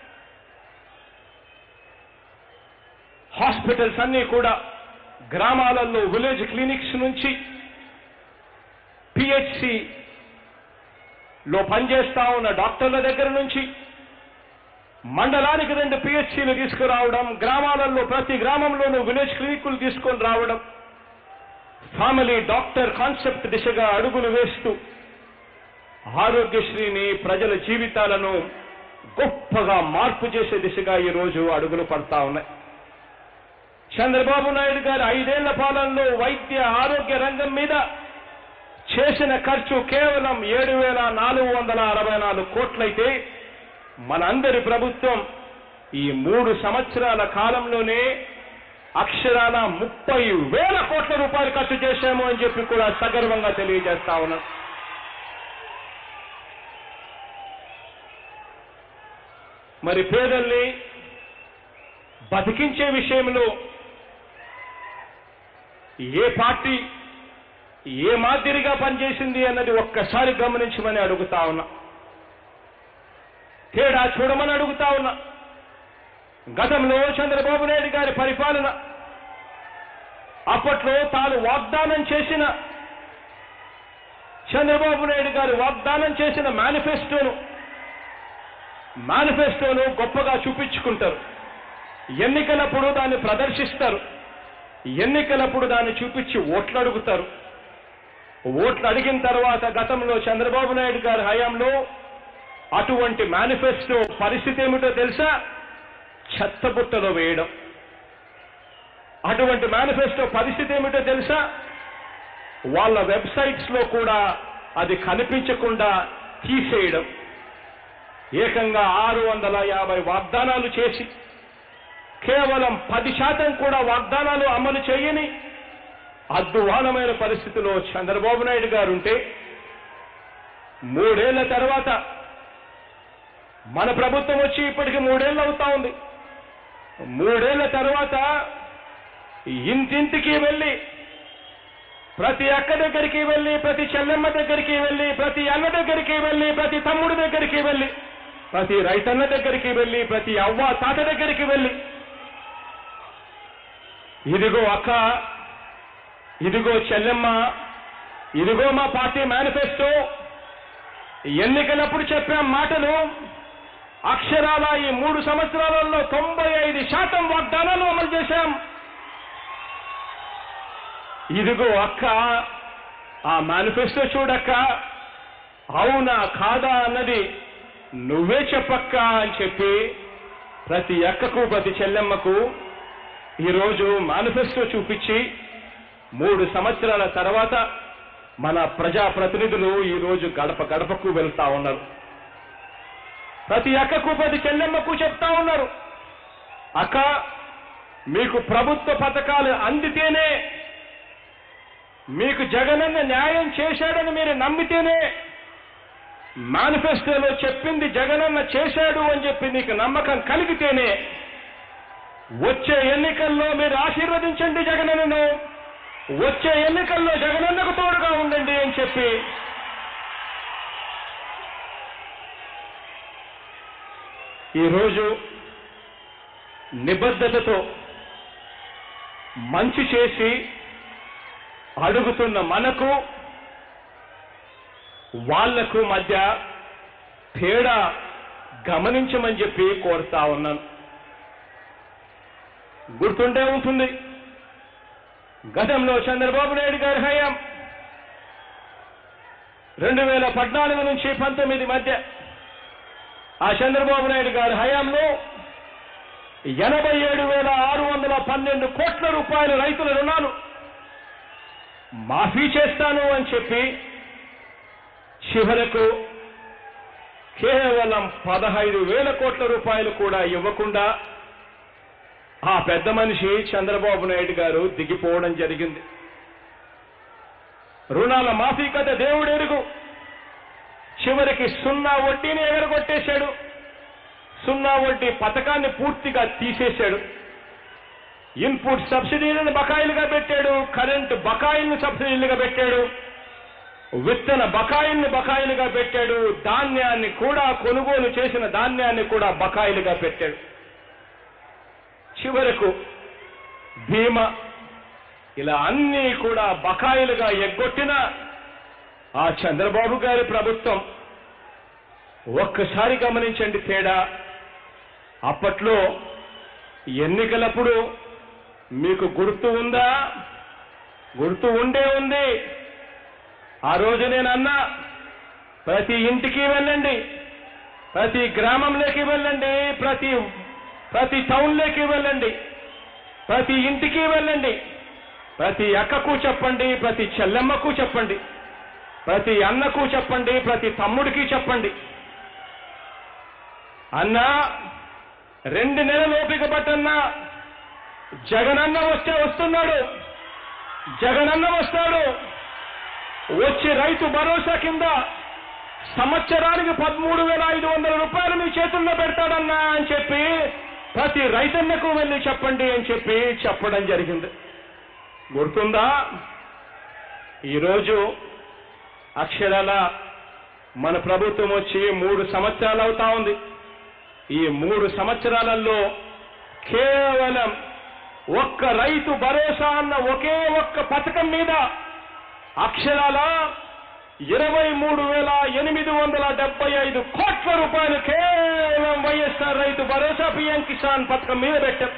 హాస్పిటల్స్ అన్నీ కూడా గ్రామాలలో విలేజ్ క్లినిక్స్ నుంచి పిహెచ్సి లో పనిచేస్తా ఉన్న డాక్టర్ల దగ్గర నుంచి మండలానికి రెండు పిహెచ్సిలు తీసుకురావడం గ్రామాలలో ప్రతి గ్రామంలోనూ విలేజ్ క్లినిక్లు తీసుకొని రావడం ఫ్యామిలీ డాక్టర్ కాన్సెప్ట్ దిశగా అడుగులు వేస్తూ ఆరోగ్యశ్రీని ప్రజల జీవితాలను గొప్పగా మార్పు చేసే దిశగా ఈరోజు అడుగులు పడతా ఉన్నాయి చంద్రబాబు నాయుడు గారి ఐదేళ్ల పాలనలో వైద్య ఆరోగ్య రంగం మీద చేసిన ఖర్చు కేవలం ఏడు వేల నాలుగు వందల అరవై నాలుగు కోట్లయితే మనందరి ప్రభుత్వం ఈ మూడు సంవత్సరాల కాలంలోనే అక్షరాల ముప్పై వేల కోట్ల రూపాయలు ఖర్చు చేశాము అని చెప్పి కూడా సగర్వంగా తెలియజేస్తా ఉన్నాం మరి పేదల్ని బతికించే విషయంలో ఏ పార్టీ ఏ మాదిరిగా పనిచేసింది అన్నది ఒక్కసారి గమనించమని అడుగుతా ఉన్నా తేడా చూడమని అడుగుతా ఉన్నా గతంలో చంద్రబాబు నాయుడు గారి పరిపాలన అప్పట్లో తాను వాగ్దానం చేసిన చంద్రబాబు నాయుడు గారు వాగ్దానం చేసిన మేనిఫెస్టోను మేనిఫెస్టోను గొప్పగా చూపించుకుంటారు ఎన్నికలప్పుడు దాన్ని ప్రదర్శిస్తారు ఎన్నికలప్పుడు దాన్ని చూపించి ఓట్లు అడుగుతారు ఓట్లు అడిగిన తర్వాత గతంలో చంద్రబాబు నాయుడు గారి హయాంలో అటువంటి మేనిఫెస్టో పరిస్థితి ఏమిటో తెలుసా చెత్తబుట్టలో వేయడం అటువంటి మేనిఫెస్టో పరిస్థితి ఏమిటో తెలుసా వాళ్ళ వెబ్సైట్స్ లో కూడా అది కనిపించకుండా తీసేయడం ఏకంగా ఆరు వందల యాభై వాగ్దానాలు చేసి కేవలం పది శాతం కూడా వాగ్దానాలు అమలు చేయని అద్దువానమైన పరిస్థితిలో చంద్రబాబు నాయుడు గారు ఉంటే మూడేళ్ల తర్వాత మన ప్రభుత్వం వచ్చి ఇప్పటికి మూడేళ్ళు అవుతా ఉంది మూడేళ్ల తర్వాత ఇంటింటికి వెళ్ళి ప్రతి అక్క దగ్గరికి వెళ్ళి ప్రతి చెల్లెమ్మ దగ్గరికి వెళ్ళి ప్రతి అన్న దగ్గరికి వెళ్ళి ప్రతి తమ్ముడి దగ్గరికి వెళ్ళి ప్రతి రైతన్న దగ్గరికి వెళ్ళి ప్రతి అవ్వ తాత దగ్గరికి వెళ్ళి ఇదిగో అక్క ఇదిగో చెల్లెమ్మ ఇదిగో మా పార్టీ మేనిఫెస్టో ఎన్నికలప్పుడు చెప్పాం మాటలు అక్షరాల ఈ మూడు సంవత్సరాలలో తొంభై ఐదు శాతం వాగ్దానాలు అమలు చేశాం ఇదిగో అక్క ఆ మేనిఫెస్టో చూడక్క అవునా కాదా అన్నది నువ్వే చెప్పక్క అని చెప్పి ప్రతి అక్కకు ప్రతి చెల్లెమ్మకు ఈరోజు మేనిఫెస్టో చూపించి మూడు సంవత్సరాల తర్వాత మన ప్రజా ప్రతినిధులు ఈరోజు గడప గడపకు వెళ్తా ఉన్నారు ప్రతి అక్కకు ప్రతి చెల్లెమ్మకు చెప్తా ఉన్నారు అక్క మీకు ప్రభుత్వ పథకాలు అందితేనే మీకు జగనన్న న్యాయం చేశాడని మీరు నమ్మితేనే మేనిఫెస్టోలో చెప్పింది జగనన్న చేశాడు అని చెప్పి నీకు నమ్మకం కలిగితేనే వచ్చే ఎన్నికల్లో మీరు ఆశీర్వదించండి జగనన్నను వచ్చే ఎన్నికల్లో జగనన్నకు తోడుగా ఉండండి అని చెప్పి ఈరోజు నిబద్ధతతో మంచి చేసి అడుగుతున్న మనకు వాళ్లకు మధ్య తేడా గమనించమని చెప్పి కోరుతా ఉన్నాను గుర్తుండే ఉంటుంది గతంలో చంద్రబాబు నాయుడు గారి హయాం రెండు వేల పద్నాలుగు నుంచి పంతొమ్మిది మధ్య ఆ చంద్రబాబు నాయుడు గారి హయాంలో ఎనభై ఏడు వేల ఆరు వందల పన్నెండు కోట్ల రూపాయల రైతుల రుణాలు మాఫీ చేస్తాను అని చెప్పి చివరకు కేవలం పదహైదు వేల కోట్ల రూపాయలు కూడా ఇవ్వకుండా ఆ పెద్ద మనిషి చంద్రబాబు నాయుడు గారు దిగిపోవడం జరిగింది రుణాల మాఫీ కథ దేవుడు ఎరుగు చివరికి సున్నా వడ్డీని ఎగరగొట్టేశాడు సున్నా వడ్డీ పథకాన్ని పూర్తిగా తీసేశాడు ఇన్పుట్ సబ్సిడీలను బకాయిలుగా పెట్టాడు కరెంటు బకాయిలను సబ్సిడీలుగా పెట్టాడు విత్తన బకాయిల్ని బకాయిలుగా పెట్టాడు ధాన్యాన్ని కూడా కొనుగోలు చేసిన ధాన్యాన్ని కూడా బకాయిలుగా పెట్టాడు చివరకు భీమా ఇలా అన్నీ కూడా బకాయిలుగా ఎగ్గొట్టిన ఆ చంద్రబాబు గారి ప్రభుత్వం ఒక్కసారి గమనించండి తేడా అప్పట్లో ఎన్నికలప్పుడు మీకు గుర్తు ఉందా గుర్తు ఉండే ఉంది ఆ రోజు నేను అన్నా ప్రతి ఇంటికి వెళ్ళండి ప్రతి గ్రామంలోకి వెళ్ళండి ప్రతి ప్రతి టౌన్లోకి వెళ్ళండి ప్రతి ఇంటికి వెళ్ళండి ప్రతి అక్కకు చెప్పండి ప్రతి చెల్లెమ్మకు చెప్పండి ప్రతి అన్నకు చెప్పండి ప్రతి తమ్ముడికి చెప్పండి అన్నా రెండు నెలలు ఓపిక పట్టన్నా జగనన్న వస్తే వస్తున్నాడు జగనన్న వస్తాడు వచ్చి రైతు భరోసా కింద సంవత్సరానికి పదమూడు వేల ఐదు వందల రూపాయలు మీ చేతుల్లో పెడతాడన్నా అని చెప్పి ప్రతి రైతన్నకు వెళ్ళి చెప్పండి అని చెప్పి చెప్పడం జరిగింది గుర్తుందా ఈరోజు అక్షరాల మన ప్రభుత్వం వచ్చి మూడు సంవత్సరాలు అవుతా ఉంది ఈ మూడు సంవత్సరాలలో కేవలం ఒక్క రైతు భరోసా అన్న ఒకే ఒక్క పథకం మీద అక్షరాల ఇరవై మూడు వేల ఎనిమిది వందల డెబ్బై ఐదు కోట్ల రూపాయలు కేవలం వైఎస్ఆర్ రైతు భరోసా పిఎం కిసాన్ పథకం మీద పెట్టాం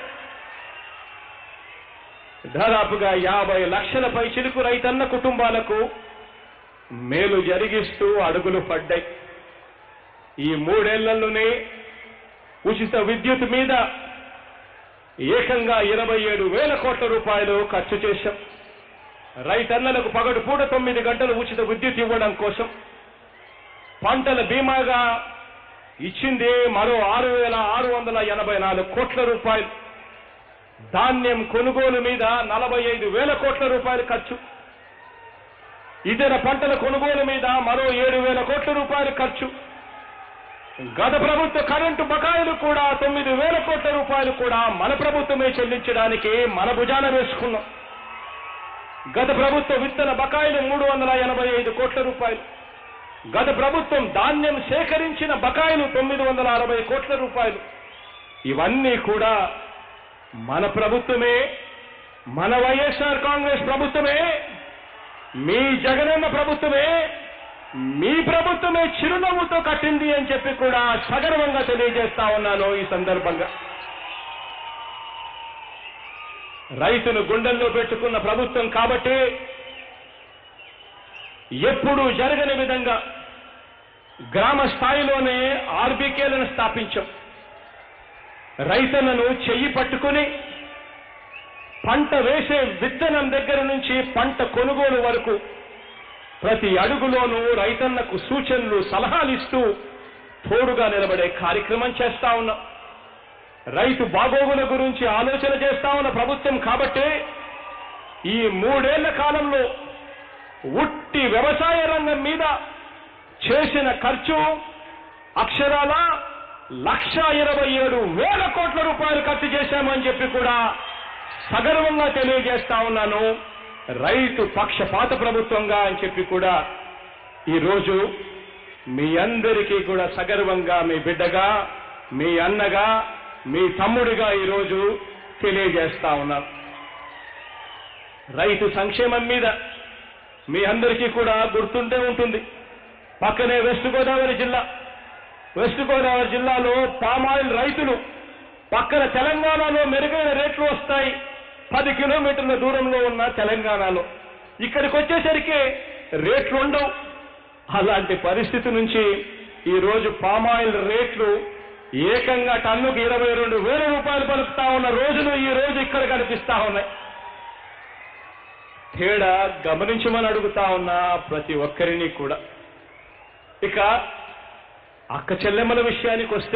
దాదాపుగా యాభై లక్షలపై చిలుకు రైతన్న కుటుంబాలకు మేలు జరిగిస్తూ అడుగులు పడ్డాయి ఈ మూడేళ్లలోనే ఉచిత విద్యుత్ మీద ఏకంగా ఇరవై ఏడు వేల కోట్ల రూపాయలు ఖర్చు చేశాం రైతన్నలకు పగడు పూట తొమ్మిది గంటలు ఉచిత విద్యుత్ ఇవ్వడం కోసం పంటల బీమాగా ఇచ్చింది మరో ఆరు వేల ఆరు వందల ఎనభై నాలుగు కోట్ల రూపాయలు ధాన్యం కొనుగోలు మీద నలభై ఐదు వేల కోట్ల రూపాయలు ఖర్చు ఇతర పంటల కొనుగోలు మీద మరో ఏడు వేల కోట్ల రూపాయలు ఖర్చు గత ప్రభుత్వ కరెంటు బకాయిలు కూడా తొమ్మిది వేల కోట్ల రూపాయలు కూడా మన ప్రభుత్వమే చెల్లించడానికి మన భుజాన వేసుకున్నాం గత ప్రభుత్వ విత్తన బకాయిలు మూడు వందల ఎనభై ఐదు కోట్ల రూపాయలు గత ప్రభుత్వం ధాన్యం సేకరించిన బకాయిలు తొమ్మిది వందల అరవై కోట్ల రూపాయలు ఇవన్నీ కూడా మన ప్రభుత్వమే మన వైఎస్ఆర్ కాంగ్రెస్ ప్రభుత్వమే మీ జగనన్న ప్రభుత్వమే మీ ప్రభుత్వమే చిరునవ్వుతో కట్టింది అని చెప్పి కూడా సగర్వంగా తెలియజేస్తా ఉన్నాను ఈ సందర్భంగా రైతును గుండెల్లో పెట్టుకున్న ప్రభుత్వం కాబట్టి ఎప్పుడూ జరగని విధంగా గ్రామ స్థాయిలోనే ఆర్బీకేలను స్థాపించాం రైతన్నను చెయ్యి పట్టుకుని పంట వేసే విత్తనం దగ్గర నుంచి పంట కొనుగోలు వరకు ప్రతి అడుగులోనూ రైతన్నకు సూచనలు సలహాలు ఇస్తూ తోడుగా నిలబడే కార్యక్రమం చేస్తా ఉన్నాం రైతు బాగోగుల గురించి ఆలోచన చేస్తా ఉన్న ప్రభుత్వం కాబట్టి ఈ మూడేళ్ల కాలంలో ఉట్టి వ్యవసాయ రంగం మీద చేసిన ఖర్చు అక్షరాల లక్ష ఇరవై ఏడు వేల కోట్ల రూపాయలు ఖర్చు చేశామని చెప్పి కూడా సగర్వంగా తెలియజేస్తా ఉన్నాను రైతు పక్షపాత ప్రభుత్వంగా అని చెప్పి కూడా ఈరోజు మీ అందరికీ కూడా సగర్వంగా మీ బిడ్డగా మీ అన్నగా మీ తమ్ముడిగా ఈరోజు తెలియజేస్తా ఉన్నాను రైతు సంక్షేమం మీద మీ అందరికీ కూడా గుర్తుండే ఉంటుంది పక్కనే వెస్ట్ గోదావరి జిల్లా వెస్ట్ గోదావరి జిల్లాలో పామాయిల్ రైతులు పక్కన తెలంగాణలో మెరుగైన రేట్లు వస్తాయి పది కిలోమీటర్ల దూరంలో ఉన్న తెలంగాణలో ఇక్కడికి వచ్చేసరికి రేట్లు ఉండవు అలాంటి పరిస్థితి నుంచి ఈ రోజు పామాయిల్ రేట్లు ఏకంగా టన్నుకు ఇరవై రెండు వేల రూపాయలు పలుకుతా ఉన్న రోజులు ఈ రోజు ఇక్కడ కనిపిస్తా ఉన్నాయి తేడా గమనించమని అడుగుతా ఉన్నా ప్రతి ఒక్కరిని కూడా ఇక అక్క చెల్లెమ్మల విషయానికి వస్తే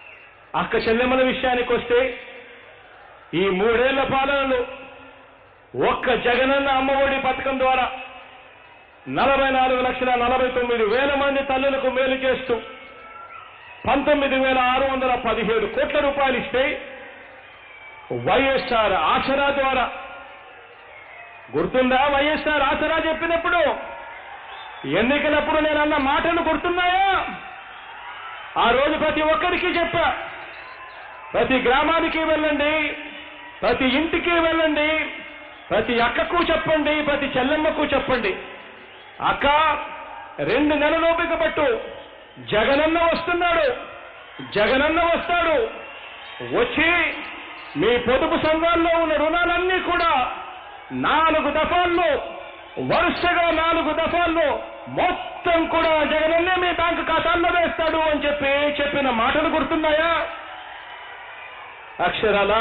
అక్క చెల్లెమ్మల విషయానికి వస్తే ఈ మూడేళ్ల పాలనలో ఒక్క జగనన్న అమ్మఒడి పథకం ద్వారా నలభై నాలుగు లక్షల నలభై తొమ్మిది వేల మంది తల్లులకు మేలు చేస్తూ పంతొమ్మిది వేల ఆరు వందల పదిహేడు కోట్ల రూపాయలు ఇస్తే వైఎస్ఆర్ ఆసరా ద్వారా గుర్తుందా వైఎస్ఆర్ ఆసరా చెప్పినప్పుడు ఎన్నికలప్పుడు నేను అన్న మాటలు గుర్తున్నాయా ఆ రోజు ప్రతి ఒక్కరికి చెప్పా ప్రతి గ్రామానికి వెళ్ళండి ప్రతి ఇంటికి వెళ్ళండి ప్రతి అక్కకు చెప్పండి ప్రతి చెల్లెమ్మకు చెప్పండి అక్క రెండు నెలల ఓపిక పట్టు జగనన్న వస్తున్నాడు జగనన్న వస్తాడు వచ్చి మీ పొదుపు సంఘాల్లో ఉన్న రుణాలన్నీ కూడా నాలుగు దఫాల్లో వరుసగా నాలుగు దఫాల్లో మొత్తం కూడా జగనన్నే మీ బ్యాంకు ఖాతాల్లో వేస్తాడు అని చెప్పి చెప్పిన మాటలు గుర్తున్నాయా అక్షరాల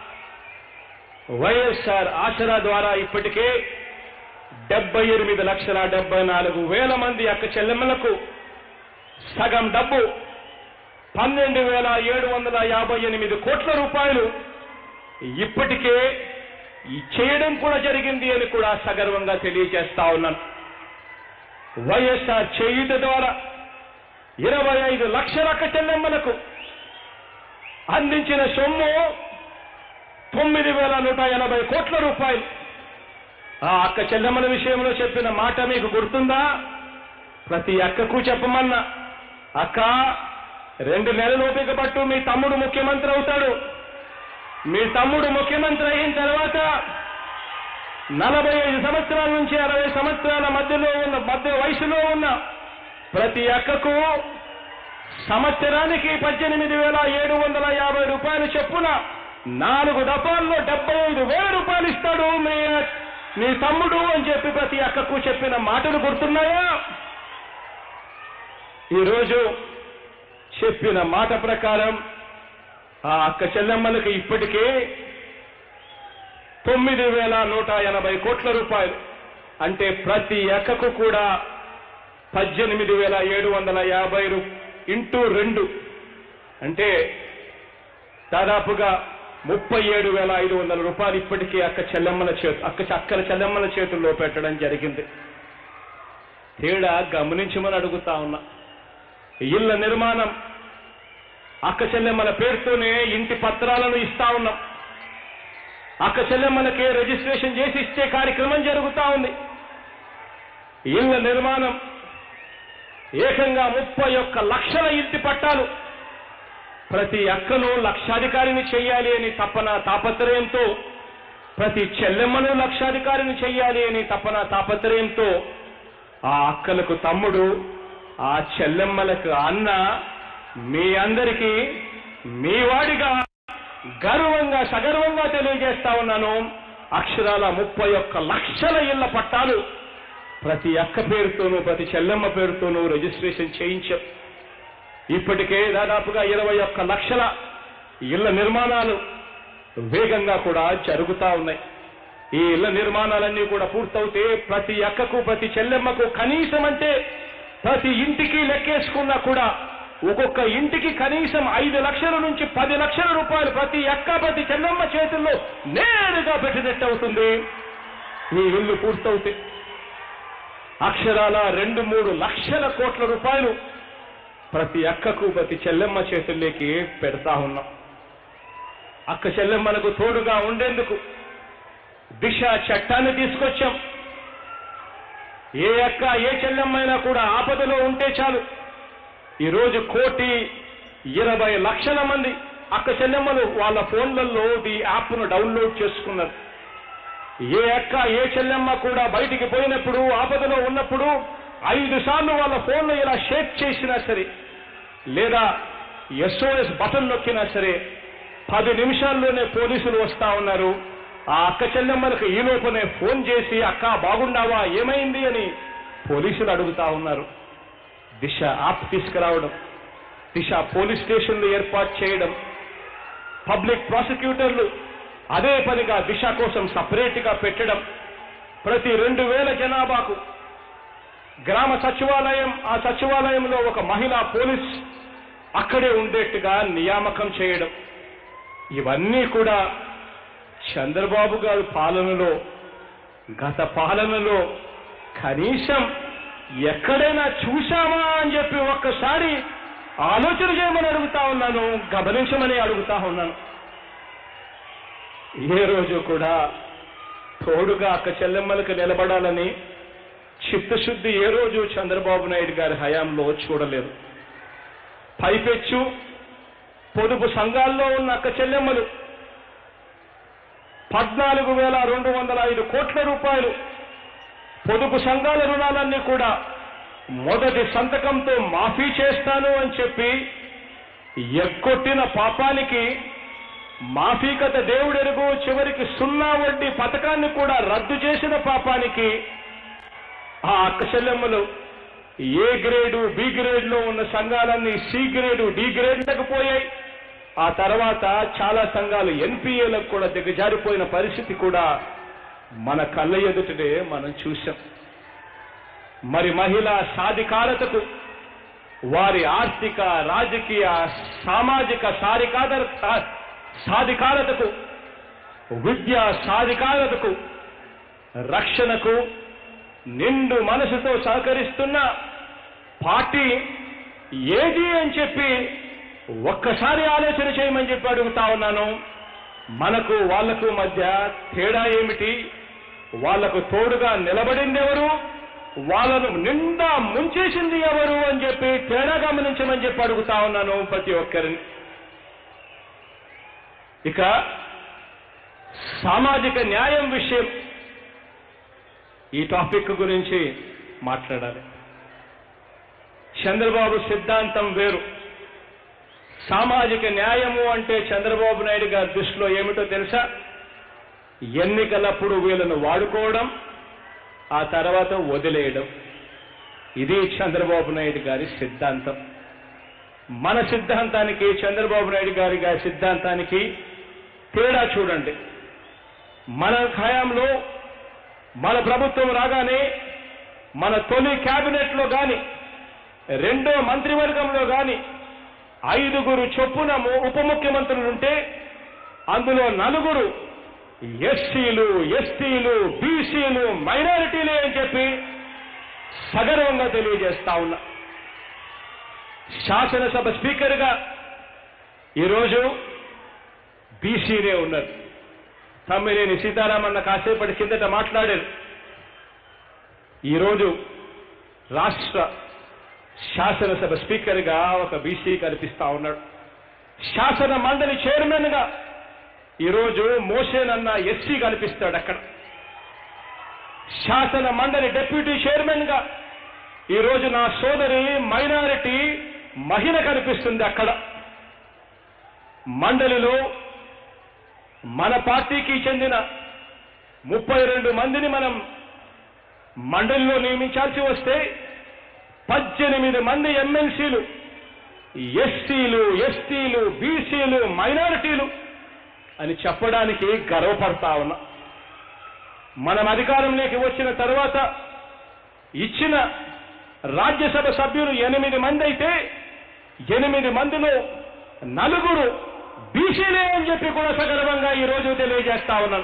వైఎస్ఆర్ ఆసరా ద్వారా ఇప్పటికే డెబ్బై ఎనిమిది లక్షల డెబ్బై నాలుగు వేల మంది అక్క చెల్లెమ్మలకు సగం డబ్బు పన్నెండు వేల ఏడు వందల యాభై ఎనిమిది కోట్ల రూపాయలు ఇప్పటికే ఈ చేయడం కూడా జరిగింది అని కూడా సగర్వంగా తెలియజేస్తా ఉన్నాను వైఎస్ఆర్ చేయుట ద్వారా ఇరవై ఐదు లక్షల అక్క చెల్లెమ్మలకు అందించిన సొమ్ము తొమ్మిది వేల నూట ఎనభై కోట్ల రూపాయలు ఆ అక్క చెల్లెమ్మల విషయంలో చెప్పిన మాట మీకు గుర్తుందా ప్రతి అక్కకు చెప్పమన్నా అక్క రెండు నెలలు ఓపిక పట్టు మీ తమ్ముడు ముఖ్యమంత్రి అవుతాడు మీ తమ్ముడు ముఖ్యమంత్రి అయిన తర్వాత నలభై ఐదు సంవత్సరాల నుంచి అరవై సంవత్సరాల మధ్యలో ఉన్న మధ్య వయసులో ఉన్న ప్రతి అక్కకు సంవత్సరానికి పద్దెనిమిది వేల ఏడు వందల యాభై రూపాయలు చొప్పున నాలుగు దఫాల్లో డెబ్బై ఐదు వేల రూపాయలు ఇస్తాడు మీ మీ తమ్ముడు అని చెప్పి ప్రతి అక్కకు చెప్పిన మాటలు గుర్తున్నాయా ఈరోజు చెప్పిన మాట ప్రకారం ఆ అక్క చెల్లెమ్మలకు ఇప్పటికే తొమ్మిది వేల నూట ఎనభై కోట్ల రూపాయలు అంటే ప్రతి అక్కకు కూడా పద్దెనిమిది వేల ఏడు వందల యాభై రూ ఇంటూ రెండు అంటే దాదాపుగా ముప్పై ఏడు వేల ఐదు వందల రూపాయలు ఇప్పటికీ అక్క చెల్లెమ్మల చేతు అక్క అక్కల చెల్లెమ్మల చేతుల్లో పెట్టడం జరిగింది తేడా గమనించమని అడుగుతా ఉన్నా ఇళ్ల నిర్మాణం అక్క చెల్లెమ్మల పేరుతోనే ఇంటి పత్రాలను ఇస్తా ఉన్నాం అక్క చెల్లెమ్మలకే రిజిస్ట్రేషన్ చేసి ఇచ్చే కార్యక్రమం జరుగుతా ఉంది ఇళ్ల నిర్మాణం ఏకంగా ముప్పై ఒక్క లక్షల ఇంటి పట్టాలు ప్రతి అక్కను లక్షాధికారిని చెయ్యాలి అని తపన తాపత్రయంతో ప్రతి చెల్లెమ్మను లక్షాధికారిని చెయ్యాలి అని తపన తాపత్రయంతో ఆ అక్కలకు తమ్ముడు ఆ చెల్లెమ్మలకు అన్న మీ అందరికీ మీ వాడిగా గర్వంగా సగర్వంగా తెలియజేస్తా ఉన్నాను అక్షరాల ముప్పై ఒక్క లక్షల ఇళ్ల పట్టాలు ప్రతి అక్క పేరుతోనూ ప్రతి చెల్లెమ్మ పేరుతోనూ రిజిస్ట్రేషన్ చేయించాం ఇప్పటికే దాదాపుగా ఇరవై ఒక్క లక్షల ఇళ్ల నిర్మాణాలు వేగంగా కూడా జరుగుతా ఉన్నాయి ఈ ఇళ్ల నిర్మాణాలన్నీ కూడా పూర్తవుతే ప్రతి అక్కకు ప్రతి చెల్లెమ్మకు కనీసం అంటే ప్రతి ఇంటికి లెక్కేసుకున్నా కూడా ఒక్కొక్క ఇంటికి కనీసం ఐదు లక్షల నుంచి పది లక్షల రూపాయలు ప్రతి అక్క ప్రతి చెల్లెమ్మ చేతుల్లో నేరుగా పెట్టినట్టు అవుతుంది ఈ ఇల్లు పూర్తవుతే అక్షరాల రెండు మూడు లక్షల కోట్ల రూపాయలు ప్రతి అక్కకు ప్రతి చెల్లెమ్మ చేతుల్లోకి పెడతా ఉన్నాం అక్క చెల్లెమ్మలకు తోడుగా ఉండేందుకు దిశ చట్టాన్ని తీసుకొచ్చాం ఏ అక్క ఏ చెల్లెమ్మైనా కూడా ఆపదలో ఉంటే చాలు ఈరోజు కోటి ఇరవై లక్షల మంది అక్క చెల్లెమ్మలు వాళ్ళ ఫోన్లలో ఈ యాప్ను డౌన్లోడ్ చేసుకున్నారు ఏ అక్క ఏ చెల్లెమ్మ కూడా బయటికి పోయినప్పుడు ఆపదలో ఉన్నప్పుడు ఐదు సార్లు వాళ్ళ ఫోన్లో ఇలా షేక్ చేసినా సరే లేదా ఎస్ఓఎస్ బటన్ నొక్కినా సరే పది నిమిషాల్లోనే పోలీసులు వస్తా ఉన్నారు ఆ అక్క చెల్లెమ్మలకు ఈ లోపనే ఫోన్ చేసి అక్క బాగుండావా ఏమైంది అని పోలీసులు అడుగుతా ఉన్నారు దిశ యాప్ తీసుకురావడం దిశ పోలీస్ స్టేషన్లు ఏర్పాటు చేయడం పబ్లిక్ ప్రాసిక్యూటర్లు అదే పనిగా దిశ కోసం సపరేట్గా పెట్టడం ప్రతి రెండు వేల జనాభాకు గ్రామ సచివాలయం ఆ సచివాలయంలో ఒక మహిళా పోలీస్ అక్కడే ఉండేట్టుగా నియామకం చేయడం ఇవన్నీ కూడా చంద్రబాబు గారి పాలనలో గత పాలనలో కనీసం ఎక్కడైనా చూశామా అని చెప్పి ఒక్కసారి ఆలోచన చేయమని అడుగుతా ఉన్నాను గమనించమని అడుగుతా ఉన్నాను ఏ రోజు కూడా తోడుగా అక్క చెల్లెమ్మలకు నిలబడాలని చిత్తశుద్ధి ఏ రోజు చంద్రబాబు నాయుడు గారి హయాంలో చూడలేదు పైపెచ్చు పొదుపు సంఘాల్లో ఉన్న అక్క చెల్లెమ్మలు పద్నాలుగు వేల రెండు వందల ఐదు కోట్ల రూపాయలు పొదుపు సంఘాల రుణాలన్నీ కూడా మొదటి సంతకంతో మాఫీ చేస్తాను అని చెప్పి ఎగ్గొట్టిన పాపానికి మాఫీ కథ దేవుడెరుగు చివరికి సున్నా వడ్డీ పథకాన్ని కూడా రద్దు చేసిన పాపానికి ఆ అక్క చెల్లెమ్మలు ఏ గ్రేడు బి గ్రేడ్ లో ఉన్న సంఘాలన్నీ సి గ్రేడు డి గ్రేడ్లకు పోయాయి ఆ తర్వాత చాలా సంఘాలు ఎన్పిఏలకు కూడా దిగజారిపోయిన పరిస్థితి కూడా మన కళ్ళ ఎదుటనే మనం చూశాం మరి మహిళా సాధికారతకు వారి ఆర్థిక రాజకీయ సామాజిక సాధికార సాధికారతకు విద్యా సాధికారతకు రక్షణకు నిండు మనసుతో సహకరిస్తున్న పార్టీ ఏది అని చెప్పి ఒక్కసారి ఆలోచన చేయమని చెప్పి అడుగుతా ఉన్నాను మనకు వాళ్లకు మధ్య తేడా ఏమిటి వాళ్లకు తోడుగా నిలబడింది ఎవరు వాళ్ళను నిండా ముంచేసింది ఎవరు అని చెప్పి తేడా గమనించమని చెప్పి అడుగుతా ఉన్నాను ప్రతి ఒక్కరిని ఇక సామాజిక న్యాయం విషయం ఈ టాపిక్ గురించి మాట్లాడాలి చంద్రబాబు సిద్ధాంతం వేరు సామాజిక న్యాయము అంటే చంద్రబాబు నాయుడు గారి దృష్టిలో ఏమిటో తెలుసా ఎన్నికలప్పుడు వీళ్ళను వాడుకోవడం ఆ తర్వాత వదిలేయడం ఇది చంద్రబాబు నాయుడు గారి సిద్ధాంతం మన సిద్ధాంతానికి చంద్రబాబు నాయుడు గారి గారి సిద్ధాంతానికి తేడా చూడండి మన హయాంలో మన ప్రభుత్వం రాగానే మన తొలి క్యాబినెట్లో గాని రెండో మంత్రివర్గంలో గాని ఐదుగురు చొప్పున ము- ఉప ముఖ్యమంత్రులుంటే అందులో నలుగురు ఎస్సీలు ఎస్టీలు బీసీలు మైనారిటీలే అని చెప్పి సగర్వంగా తెలియజేస్తా ఉన్నా శాసనసభ స్పీకర్గా ఈరోజు బీసీనే ఉన్నారు తమ్మినేని సీతారామన్న కాసేపటి కిందట మాట్లాడారు ఈరోజు రాష్ట్ర శాసనసభ స్పీకర్గా ఒక బీసీ కనిపిస్తా ఉన్నాడు శాసన మండలి చైర్మన్ గా ఈరోజు మోసేనన్న ఎస్సీ కనిపిస్తాడు అక్కడ శాసన మండలి డిప్యూటీ చైర్మన్ గా ఈరోజు నా సోదరి మైనారిటీ మహిళ కనిపిస్తుంది అక్కడ మండలిలో మన పార్టీకి చెందిన ముప్పై రెండు మందిని మనం మండలిలో నియమించాల్సి వస్తే పద్దెనిమిది మంది ఎమ్మెల్సీలు ఎస్సీలు ఎస్టీలు బీసీలు మైనారిటీలు అని చెప్పడానికి గర్వపడతా ఉన్నా మనం అధికారంలోకి వచ్చిన తర్వాత ఇచ్చిన రాజ్యసభ సభ్యులు ఎనిమిది మంది అయితే ఎనిమిది మందిలో నలుగురు బీసీలే అని చెప్పి కూడా సగర్వంగా ఈ రోజు తెలియజేస్తా ఉన్నాను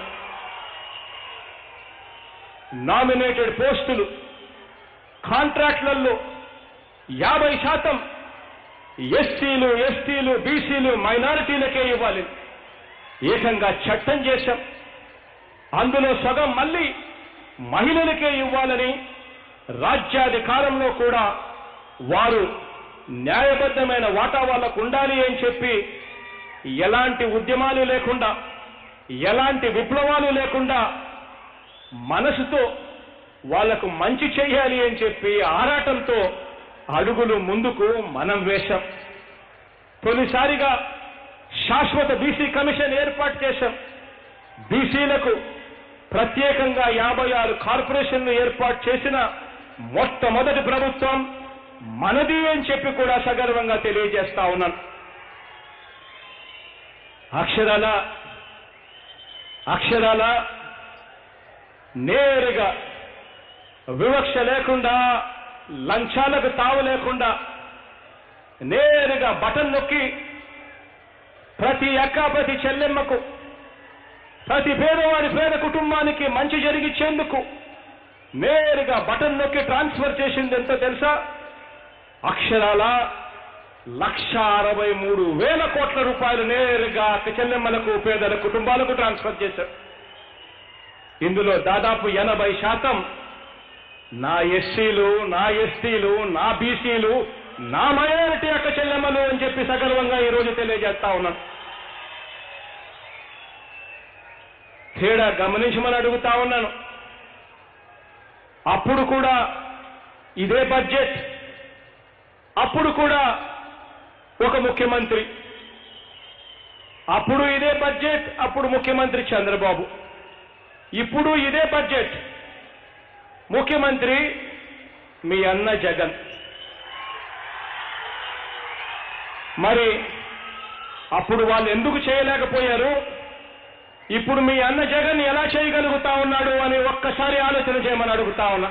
నామినేటెడ్ పోస్టులు కాంట్రాక్ట్లలో యాభై శాతం ఎస్సీలు ఎస్టీలు బీసీలు మైనారిటీలకే ఇవ్వాలి ఏకంగా చట్టం చేశాం అందులో సగం మళ్ళీ మహిళలకే ఇవ్వాలని రాజ్యాధికారంలో కూడా వారు న్యాయబద్ధమైన వాటా వాళ్ళకు ఉండాలి అని చెప్పి ఎలాంటి ఉద్యమాలు లేకుండా ఎలాంటి విప్లవాలు లేకుండా మనసుతో వాళ్లకు మంచి చేయాలి అని చెప్పి ఆరాటంతో అడుగులు ముందుకు మనం వేశాం తొలిసారిగా శాశ్వత బీసీ కమిషన్ ఏర్పాటు చేశాం బీసీలకు ప్రత్యేకంగా యాభై ఆరు కార్పొరేషన్లు ఏర్పాటు చేసిన మొట్టమొదటి ప్రభుత్వం మనది అని చెప్పి కూడా సగర్వంగా తెలియజేస్తా ఉన్నాను అక్షరాల అక్షరాల నేరుగా వివక్ష లేకుండా లంచాలకు తావు లేకుండా నేరుగా బటన్ నొక్కి ప్రతి అక్క ప్రతి చెల్లెమ్మకు ప్రతి పేదవాడి పేద కుటుంబానికి మంచి జరిగించేందుకు నేరుగా బటన్ నొక్కి ట్రాన్స్ఫర్ చేసింది ఎంతో తెలుసా అక్షరాల లక్ష అరవై మూడు వేల కోట్ల రూపాయలు నేరుగా అక్క చెల్లెమ్మలకు పేదల కుటుంబాలకు ట్రాన్స్ఫర్ చేశారు ఇందులో దాదాపు ఎనభై శాతం నా ఎస్సీలు నా ఎస్టీలు నా బీసీలు నా మైనారిటీ అక్క చెల్లెమ్మలు అని చెప్పి సగర్వంగా ఈరోజు తెలియజేస్తా ఉన్నాను తేడా గమనించమని అడుగుతా ఉన్నాను అప్పుడు కూడా ఇదే బడ్జెట్ అప్పుడు కూడా ఒక ముఖ్యమంత్రి అప్పుడు ఇదే బడ్జెట్ అప్పుడు ముఖ్యమంత్రి చంద్రబాబు ఇప్పుడు ఇదే బడ్జెట్ ముఖ్యమంత్రి మీ అన్న జగన్ మరి అప్పుడు వాళ్ళు ఎందుకు చేయలేకపోయారు ఇప్పుడు మీ అన్న జగన్ ఎలా చేయగలుగుతా ఉన్నాడు అని ఒక్కసారి ఆలోచన చేయమని అడుగుతా ఉన్నా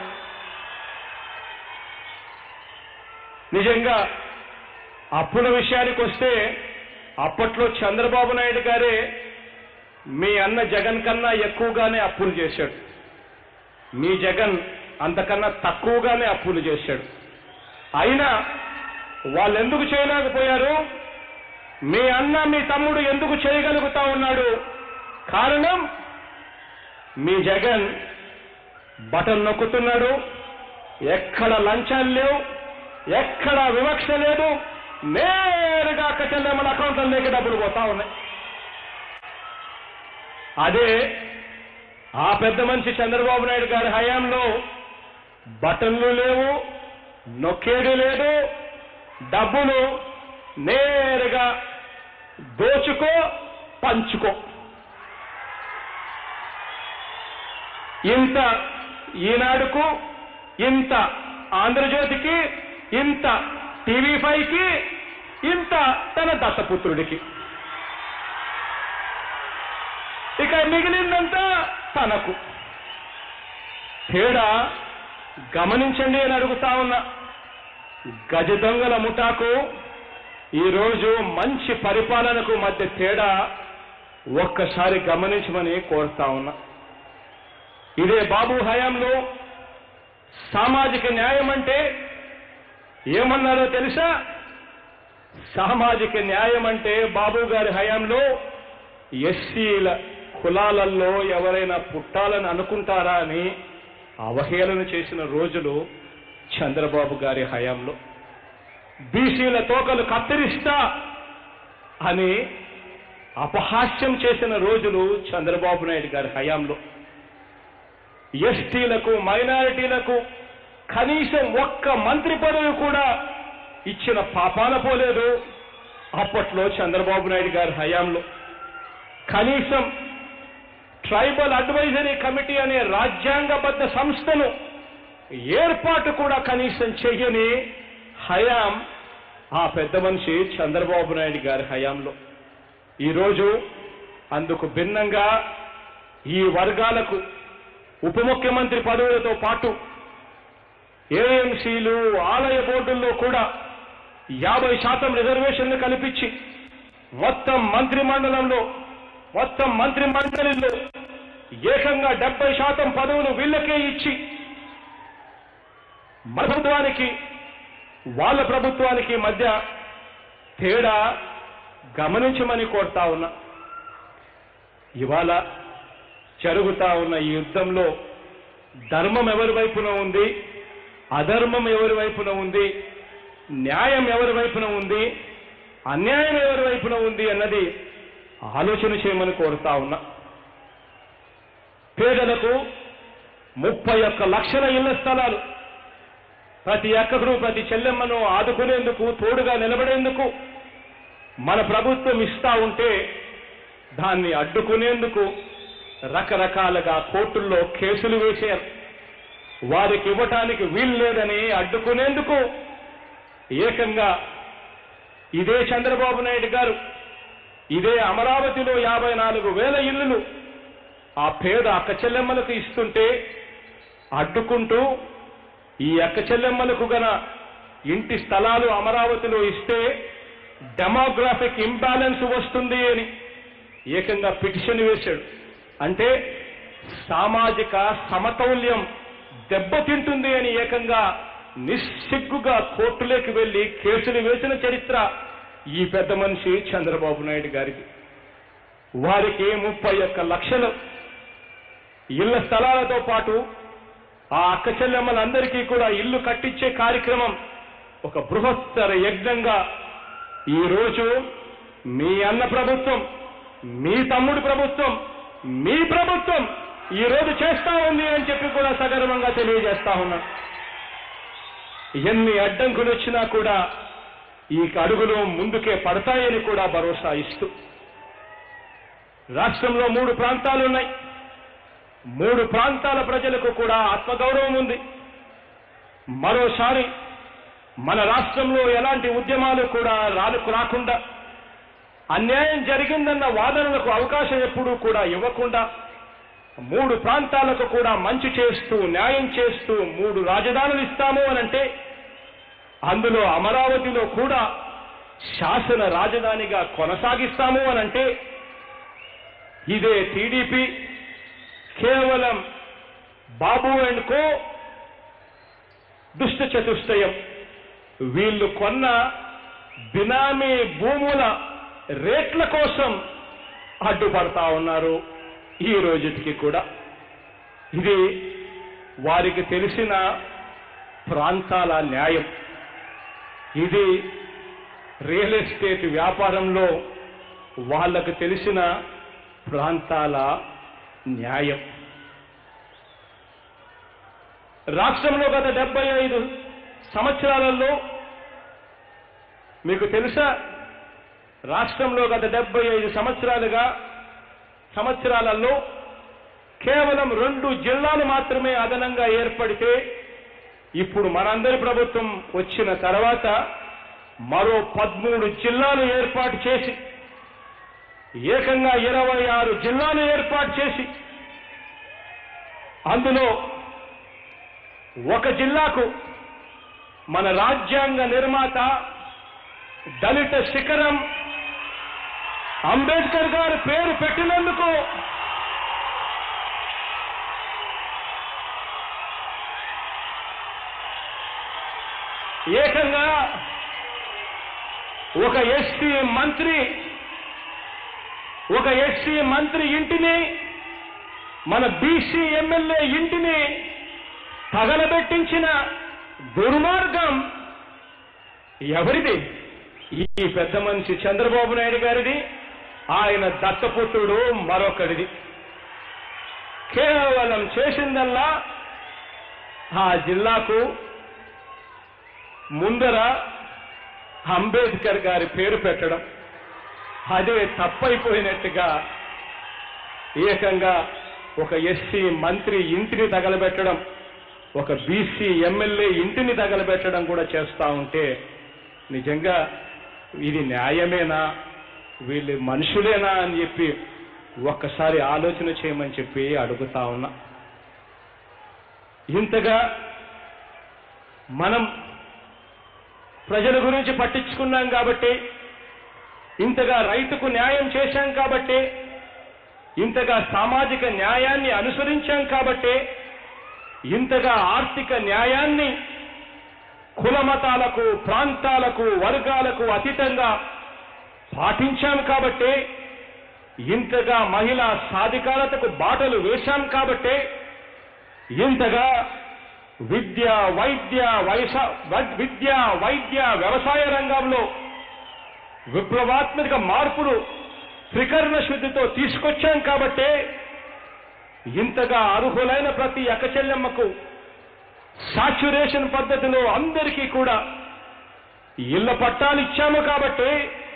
నిజంగా అప్పుల విషయానికి వస్తే అప్పట్లో చంద్రబాబు నాయుడు గారే మీ అన్న జగన్ కన్నా ఎక్కువగానే అప్పులు చేశాడు మీ జగన్ అంతకన్నా తక్కువగానే అప్పులు చేశాడు అయినా వాళ్ళు ఎందుకు చేయలేకపోయారు మీ అన్న మీ తమ్ముడు ఎందుకు చేయగలుగుతా ఉన్నాడు కారణం మీ జగన్ బటన్ నొక్కుతున్నాడు ఎక్కడ లంచాలు లేవు ఎక్కడ వివక్ష లేదు నేరుగా అక్క చెల్లెమ్మల అకౌంట్లలోకి డబ్బులు పోతా ఉన్నాయి అదే ఆ పెద్ద మనిషి చంద్రబాబు నాయుడు గారి హయాంలో బటన్లు లేవు నొక్కేది లేదు డబ్బులు నేరుగా దోచుకో పంచుకో ఇంత ఈనాడుకు ఇంత ఆంధ్రజ్యోతికి ఇంత టీవీ ఫైవ్కి ఇంత తన దత్తపుత్రుడికి ఇక మిగిలిందంతా తనకు తేడా గమనించండి అని అడుగుతా ఉన్నా గజ దొంగల ముఠాకు ఈరోజు మంచి పరిపాలనకు మధ్య తేడా ఒక్కసారి గమనించమని కోరుతా ఉన్నా ఇదే బాబు హయాంలో సామాజిక న్యాయం అంటే ఏమన్నారో తెలుసా సామాజిక న్యాయం అంటే బాబు గారి హయాంలో ఎస్సీల కులాలలో ఎవరైనా పుట్టాలని అనుకుంటారా అని అవహేళన చేసిన రోజులు చంద్రబాబు గారి హయాంలో బీసీల తోకలు కత్తిరిస్తా అని అపహాస్యం చేసిన రోజులు చంద్రబాబు నాయుడు గారి హయాంలో ఎస్టీలకు మైనారిటీలకు కనీసం ఒక్క మంత్రి పదవి కూడా ఇచ్చిన పాపాన పోలేదు అప్పట్లో చంద్రబాబు నాయుడు గారి హయాంలో కనీసం ట్రైబల్ అడ్వైజరీ కమిటీ అనే రాజ్యాంగబద్ధ సంస్థను ఏర్పాటు కూడా కనీసం చెయ్యని హయాం ఆ పెద్ద మనిషి చంద్రబాబు నాయుడు గారి హయాంలో ఈరోజు అందుకు భిన్నంగా ఈ వర్గాలకు ఉప ముఖ్యమంత్రి పదవులతో పాటు ఏఎంసీలు ఆలయ బోర్డుల్లో కూడా యాభై శాతం రిజర్వేషన్లు కల్పించి మొత్తం మంత్రి మండలంలో మొత్తం మంత్రి మండలిలో ఏకంగా డెబ్బై శాతం పదవులు వీళ్ళకే ఇచ్చి మన ప్రభుత్వానికి వాళ్ళ ప్రభుత్వానికి మధ్య తేడా గమనించమని కోరుతా ఉన్నా ఇవాళ జరుగుతా ఉన్న ఈ యుద్ధంలో ధర్మం ఎవరి వైపున ఉంది అధర్మం ఎవరి వైపున ఉంది న్యాయం ఎవరి వైపున ఉంది అన్యాయం ఎవరి వైపున ఉంది అన్నది ఆలోచన చేయమని కోరుతా ఉన్నా పేదలకు ముప్పై ఒక్క లక్షల ఇళ్ల స్థలాలు ప్రతి అక్కకు ప్రతి చెల్లెమ్మను ఆదుకునేందుకు తోడుగా నిలబడేందుకు మన ప్రభుత్వం ఇస్తా ఉంటే దాన్ని అడ్డుకునేందుకు రకరకాలుగా కోర్టుల్లో కేసులు వేశారు వారికి ఇవ్వటానికి వీలు లేదని అడ్డుకునేందుకు ఏకంగా ఇదే చంద్రబాబు నాయుడు గారు ఇదే అమరావతిలో యాభై నాలుగు వేల ఇల్లులు ఆ పేద అక్క చెల్లెమ్మలకు ఇస్తుంటే అడ్డుకుంటూ ఈ అక్క చెల్లెమ్మలకు గన ఇంటి స్థలాలు అమరావతిలో ఇస్తే డెమోగ్రాఫిక్ ఇంబ్యాలెన్స్ వస్తుంది అని ఏకంగా పిటిషన్ వేశాడు అంటే సామాజిక సమతౌల్యం దెబ్బతింటుంది అని ఏకంగా నిస్సిగ్గుగా కోర్టులోకి వెళ్లి కేసులు వేసిన చరిత్ర ఈ పెద్ద మనిషి చంద్రబాబు నాయుడు గారికి వారికి ముప్పై ఒక్క లక్షలు ఇళ్ల స్థలాలతో పాటు ఆ అక్క చెల్లెమ్మలందరికీ కూడా ఇల్లు కట్టించే కార్యక్రమం ఒక బృహత్తర యజ్ఞంగా ఈరోజు మీ అన్న ప్రభుత్వం మీ తమ్ముడి ప్రభుత్వం మీ ప్రభుత్వం ఈ రోజు చేస్తా ఉంది అని చెప్పి కూడా సగర్వంగా తెలియజేస్తా ఉన్నా ఎన్ని అడ్డంకులు వచ్చినా కూడా ఈ అడుగులు ముందుకే పడతాయని కూడా భరోసా ఇస్తూ రాష్ట్రంలో మూడు ప్రాంతాలు ఉన్నాయి మూడు ప్రాంతాల ప్రజలకు కూడా ఆత్మగౌరవం ఉంది మరోసారి మన రాష్ట్రంలో ఎలాంటి ఉద్యమాలు కూడా రానుకు రాకుండా అన్యాయం జరిగిందన్న వాదనలకు అవకాశం ఎప్పుడూ కూడా ఇవ్వకుండా మూడు ప్రాంతాలకు కూడా మంచి చేస్తూ న్యాయం చేస్తూ మూడు రాజధానులు ఇస్తాము అనంటే అందులో అమరావతిలో కూడా శాసన రాజధానిగా కొనసాగిస్తాము అనంటే ఇదే టీడీపీ కేవలం బాబు అండ్ కో దుష్ట చతుష్టయం వీళ్ళు కొన్న బినామీ భూముల రేట్ల కోసం అడ్డుపడతా ఉన్నారు ఈ రోజుకి కూడా ఇది వారికి తెలిసిన ప్రాంతాల న్యాయం ఇది రియల్ ఎస్టేట్ వ్యాపారంలో వాళ్ళకు తెలిసిన ప్రాంతాల న్యాయం రాష్ట్రంలో గత డెబ్బై ఐదు సంవత్సరాలలో మీకు తెలుసా రాష్ట్రంలో గత డెబ్బై ఐదు సంవత్సరాలుగా సంవత్సరాలలో కేవలం రెండు జిల్లాలు మాత్రమే అదనంగా ఏర్పడితే ఇప్పుడు మనందరి ప్రభుత్వం వచ్చిన తర్వాత మరో పదమూడు జిల్లాలు ఏర్పాటు చేసి ఏకంగా ఇరవై ఆరు జిల్లాలు ఏర్పాటు చేసి అందులో ఒక జిల్లాకు మన రాజ్యాంగ నిర్మాత దళిత శిఖరం అంబేద్కర్ గారు పేరు పెట్టినందుకు ఏకంగా ఒక ఎస్సీ మంత్రి ఒక ఎస్సీ మంత్రి ఇంటిని మన బీసీ ఎమ్మెల్యే ఇంటిని తగలబెట్టించిన దుర్మార్గం ఎవరిది ఈ పెద్ద మనిషి చంద్రబాబు నాయుడు గారిది ఆయన దత్తపుత్రుడు మరొకడిది కేవలం చేసిందల్లా ఆ జిల్లాకు ముందర అంబేద్కర్ గారి పేరు పెట్టడం అదే తప్పైపోయినట్టుగా ఏకంగా ఒక ఎస్సీ మంత్రి ఇంటిని తగలబెట్టడం ఒక బీసీ ఎమ్మెల్యే ఇంటిని తగలబెట్టడం కూడా చేస్తా ఉంటే నిజంగా ఇది న్యాయమేనా వీళ్ళు మనుషులేనా అని చెప్పి ఒక్కసారి ఆలోచన చేయమని చెప్పి అడుగుతా ఉన్నా ఇంతగా మనం ప్రజల గురించి పట్టించుకున్నాం కాబట్టి ఇంతగా రైతుకు న్యాయం చేశాం కాబట్టి ఇంతగా సామాజిక న్యాయాన్ని అనుసరించాం కాబట్టి ఇంతగా ఆర్థిక న్యాయాన్ని కుల మతాలకు ప్రాంతాలకు వర్గాలకు అతీతంగా పాటించాం కాబట్టి ఇంతగా మహిళా సాధికారతకు బాటలు వేశాం కాబట్టి ఇంతగా విద్య వైద్య వైస విద్య వైద్య వ్యవసాయ రంగంలో విప్లవాత్మక మార్పులు త్రికరణ శుద్ధితో తీసుకొచ్చాం కాబట్టే ఇంతగా అర్హులైన ప్రతి అక్కచెల్లెమ్మకు సాచ్యురేషన్ పద్ధతిలో అందరికీ కూడా ఇళ్ల పట్టాలు ఇచ్చాము కాబట్టి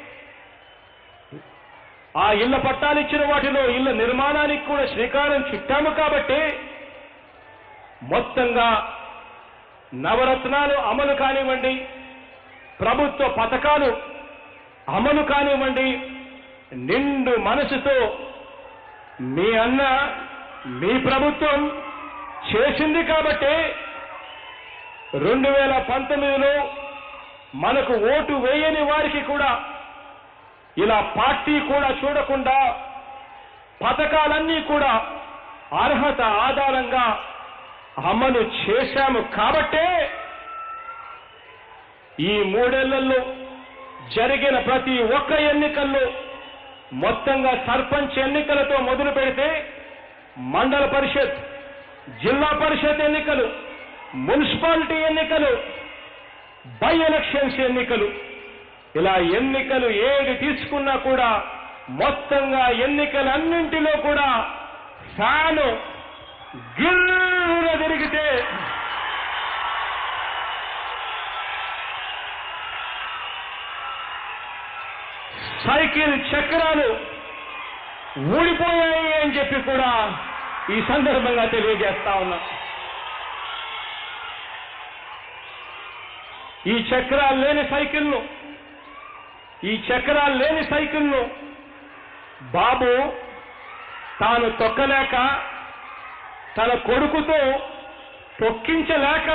ఆ ఇళ్ల పట్టాలు ఇచ్చిన వాటిలో ఇళ్ల నిర్మాణానికి కూడా శ్రీకారం చుట్టాము కాబట్టి మొత్తంగా నవరత్నాలు అమలు కానివ్వండి ప్రభుత్వ పథకాలు అమలు కానివ్వండి నిండు మనసుతో మీ అన్న మీ ప్రభుత్వం చేసింది కాబట్టి రెండు వేల పంతొమ్మిదిలో మనకు ఓటు వేయని వారికి కూడా ఇలా పార్టీ కూడా చూడకుండా పథకాలన్నీ కూడా అర్హత ఆధారంగా అమలు చేశాము కాబట్టే ఈ మూడేళ్లలో జరిగిన ప్రతి ఒక్క ఎన్నికల్లో మొత్తంగా సర్పంచ్ ఎన్నికలతో మొదలు పెడితే మండల పరిషత్ జిల్లా పరిషత్ ఎన్నికలు మున్సిపాలిటీ ఎన్నికలు బై ఎలక్షన్స్ ఎన్నికలు ఇలా ఎన్నికలు ఏది తీసుకున్నా కూడా మొత్తంగా ఎన్నికలన్నింటిలో కూడా ఫ్యాను గిర్రున తిరిగితే సైకిల్ చక్రాలు ఊడిపోయాయి అని చెప్పి కూడా ఈ సందర్భంగా తెలియజేస్తా ఉన్నా ఈ చక్రాలు లేని సైకిల్ను ఈ చక్రాలు లేని సైకిల్ను బాబు తాను తొక్కలేక తన కొడుకుతో తొక్కించలేక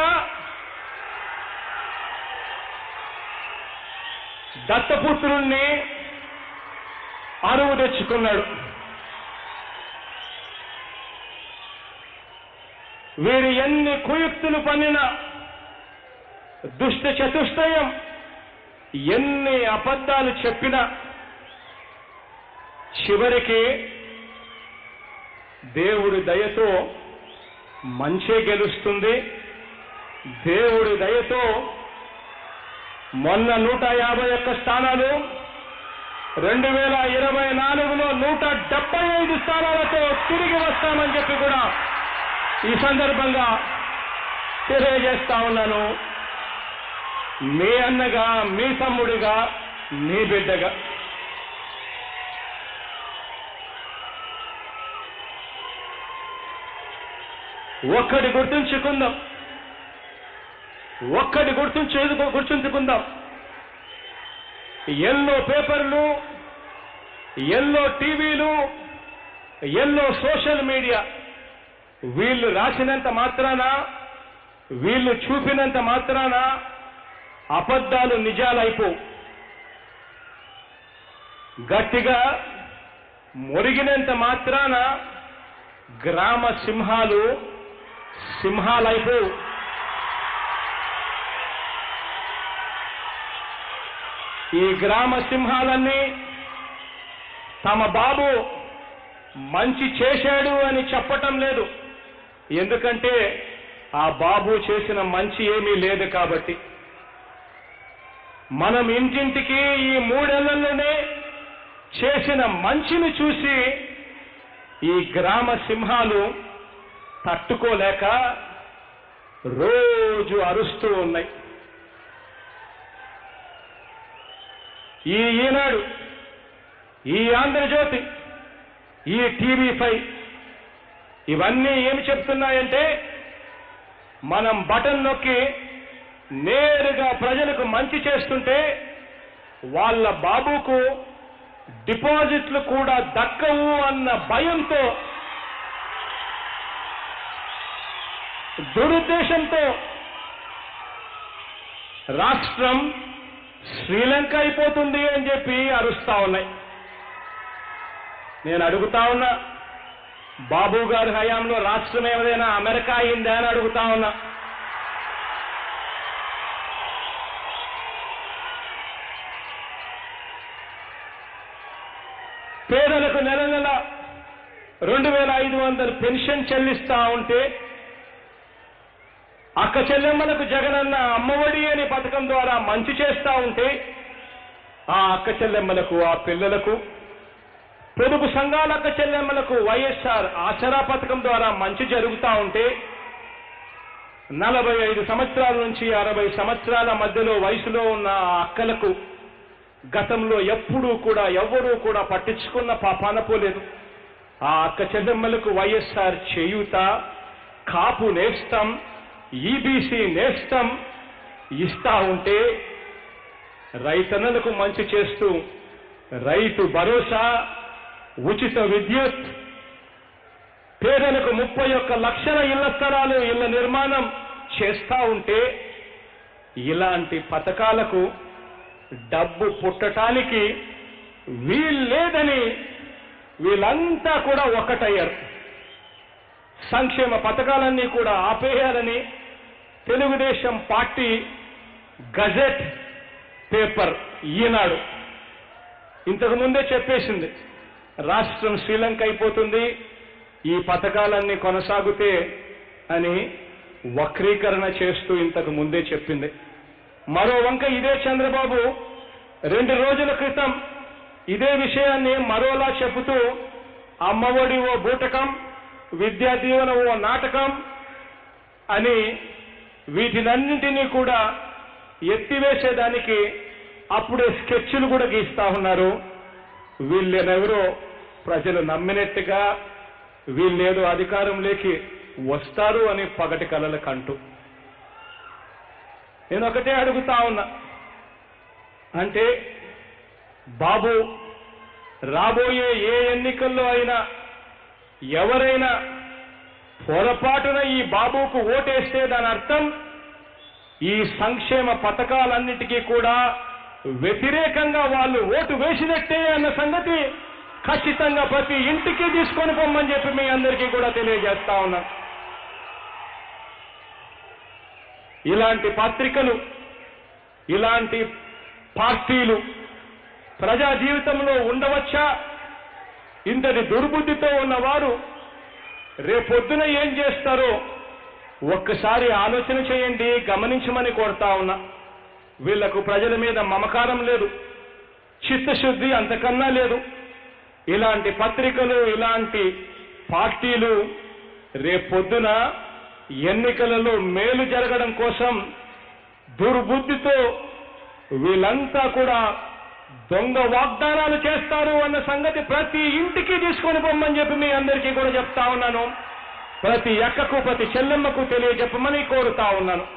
దత్తపుత్రుణ్ణి అరువు తెచ్చుకున్నాడు వీరు ఎన్ని కుయుక్తులు పన్నినా దుష్ట చతుష్టయం ఎన్ని అబద్ధాలు చెప్పినా చివరికి దేవుడి దయతో మంచే గెలుస్తుంది దేవుడి దయతో మొన్న నూట యాభై ఒక్క స్థానాలు రెండు వేల ఇరవై నాలుగులో నూట డెబ్బై ఐదు స్థానాలతో తిరిగి వస్తామని చెప్పి కూడా ఈ సందర్భంగా తెలియజేస్తా ఉన్నాను మీ అన్నగా మీ తమ్ముడిగా మీ బిడ్డగా ఒక్కటి గుర్తుంచుకుందాం ఒక్కటి గుర్తుంచు గుర్తుంచుకుందాం ఎల్లో పేపర్లు ఎల్లో టీవీలు ఎల్లో సోషల్ మీడియా వీళ్ళు రాసినంత మాత్రాన వీళ్ళు చూపినంత మాత్రాన అబద్ధాలు నిజాలైపోవు గట్టిగా మురిగినంత మాత్రాన గ్రామ సింహాలు సింహాలైపోవు ఈ గ్రామ సింహాలన్నీ తమ బాబు మంచి చేశాడు అని చెప్పటం లేదు ఎందుకంటే ఆ బాబు చేసిన మంచి ఏమీ లేదు కాబట్టి మనం ఇంటింటికి ఈ మూడేళ్లలోనే చేసిన మంచిని చూసి ఈ గ్రామ సింహాలు తట్టుకోలేక రోజు అరుస్తూ ఉన్నాయి ఈ ఈనాడు ఈ ఆంధ్రజ్యోతి ఈ టీవీ ఫైవ్ ఇవన్నీ ఏమి చెప్తున్నాయంటే మనం బటన్ నొక్కి నేరుగా ప్రజలకు మంచి చేస్తుంటే వాళ్ళ బాబుకు డిపాజిట్లు కూడా దక్కవు అన్న భయంతో దురుద్దేశంతో రాష్ట్రం శ్రీలంక అయిపోతుంది అని చెప్పి అరుస్తా ఉన్నాయి నేను అడుగుతా ఉన్నా బాబు గారి హయాంలో రాష్ట్రం ఏదైనా అమెరికా అయిందా అని అడుగుతా ఉన్నా పేదలకు నెల నెల రెండు వేల ఐదు వందలు పెన్షన్ చెల్లిస్తా ఉంటే అక్క చెల్లెమ్మలకు జగనన్న అమ్మఒడి అనే పథకం ద్వారా మంచి చేస్తా ఉంటే ఆ అక్క చెల్లెమ్మలకు ఆ పిల్లలకు పొదుపు సంఘాల అక్క చెల్లెమ్మలకు వైఎస్ఆర్ ఆసరా పథకం ద్వారా మంచి జరుగుతా ఉంటే నలభై ఐదు సంవత్సరాల నుంచి అరవై సంవత్సరాల మధ్యలో వయసులో ఉన్న ఆ అక్కలకు గతంలో ఎప్పుడూ కూడా ఎవ్వరూ కూడా పట్టించుకున్న పాపాన పోలేదు ఆ అక్క చెల్లెమ్మలకు వైఎస్ఆర్ చేయూత కాపు నేస్తం ఈబీసీ నేస్తం ఇస్తా ఉంటే రైతన్నలకు మంచి చేస్తూ రైతు భరోసా ఉచిత విద్యుత్ పేదలకు ముప్పై ఒక్క లక్షల ఇళ్ల స్థలాలు ఇళ్ల నిర్మాణం చేస్తా ఉంటే ఇలాంటి పథకాలకు డబ్బు పుట్టటానికి వీల్లేదని వీళ్ళంతా కూడా ఒక్కటయ్యారు సంక్షేమ పథకాలన్నీ కూడా ఆపేయాలని Telugu Desam party gazette paper Eenadu ఇంతకు ముందే చెప్పేసింది రాష్ట్రం శ్రీలంక అయిపోతుంది ఈ పథకాలన్నీ కొనసాగితే అని వక్రీకరణ చేస్తూ ఇంతకు ముందే చెప్పింది మరో వంక ఇదే చంద్రబాబు రెండు రోజుల క్రితం ఇదే విషయాన్ని మరోలా చెబుతూ అమ్మఒడి ఓ బూటకం విద్యా దీవెన ఓ నాటకం అని వీటినన్నింటినీ కూడా ఎత్తివేసేదానికి అప్పుడే స్కెచ్లు కూడా గీస్తా ఉన్నారు వీళ్ళెనెవరో ప్రజలు నమ్మినట్టుగా వీళ్ళేదో అధికారంలోకి వస్తారు అని పగటి కలల కంటూ నేను ఒకటే అడుగుతా ఉన్నా అంటే బాబు రాబోయే ఏ ఎన్నికల్లో అయినా ఎవరైనా పొరపాటున ఈ బాబుకు ఓటేస్తే దాని అర్థం ఈ సంక్షేమ పథకాలన్నిటికీ కూడా వ్యతిరేకంగా వాళ్ళు ఓటు వేసినట్టే అన్న సంగతి ఖచ్చితంగా ప్రతి ఇంటికి తీసుకొని పొమ్మని చెప్పి మీ అందరికీ కూడా తెలియజేస్తా ఉన్నాను ఇలాంటి పత్రికలు ఇలాంటి పార్టీలు ప్రజా జీవితంలో ఉండవచ్చా ఇంతటి దుర్బుద్ధితో ఉన్నవారు రేపొద్దున ఏం చేస్తారో ఒక్కసారి ఆలోచన చేయండి గమనించమని కోరుతా ఉన్నా వీళ్లకు ప్రజల మీద మమకారం లేదు చిత్తశుద్ధి అంతకన్నా లేదు ఇలాంటి పత్రికలు ఇలాంటి పార్టీలు రేపొద్దున ఎన్నికలలో మేలు జరగడం కోసం దుర్బుద్ధితో వీళ్ళంతా కూడా దొంగ వాగ్దానాలు చేస్తారు అన్న సంగతి ప్రతి ఇంటికి తీసుకొని పొమ్మని చెప్పి మీ అందరికీ కూడా చెప్తా ఉన్నాను ప్రతి ఎక్కకు ప్రతి చెల్లెమ్మకు తెలియజెప్పమని కోరుతా ఉన్నాను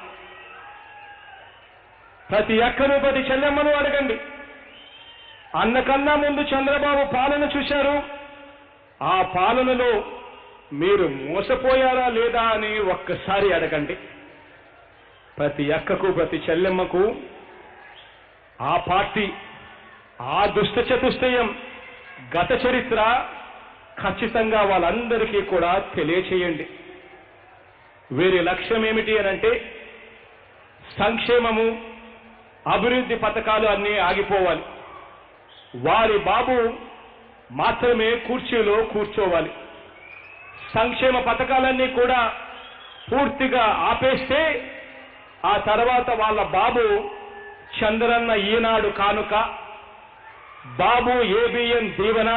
ప్రతి ఎక్కను ప్రతి చెల్లెమ్మను అడగండి అన్నకన్నా ముందు చంద్రబాబు పాలన చూశారు ఆ పాలనలో మీరు మోసపోయారా లేదా అని ఒక్కసారి అడగండి ప్రతి ఎక్కకు ప్రతి చెల్లెమ్మకు ఆ పార్టీ ఆ దుష్ట చతుష్టయం గత చరిత్ర ఖచ్చితంగా వాళ్ళందరికీ కూడా తెలియచేయండి వీరి లక్ష్యం ఏమిటి అనంటే సంక్షేమము అభివృద్ధి పథకాలు అన్నీ ఆగిపోవాలి వారి బాబు మాత్రమే కుర్చీలో కూర్చోవాలి సంక్షేమ పథకాలన్నీ కూడా పూర్తిగా ఆపేస్తే ఆ తర్వాత వాళ్ళ బాబు చంద్రన్న ఈనాడు కానుక బాబు ఏబిఎన్ దీవెన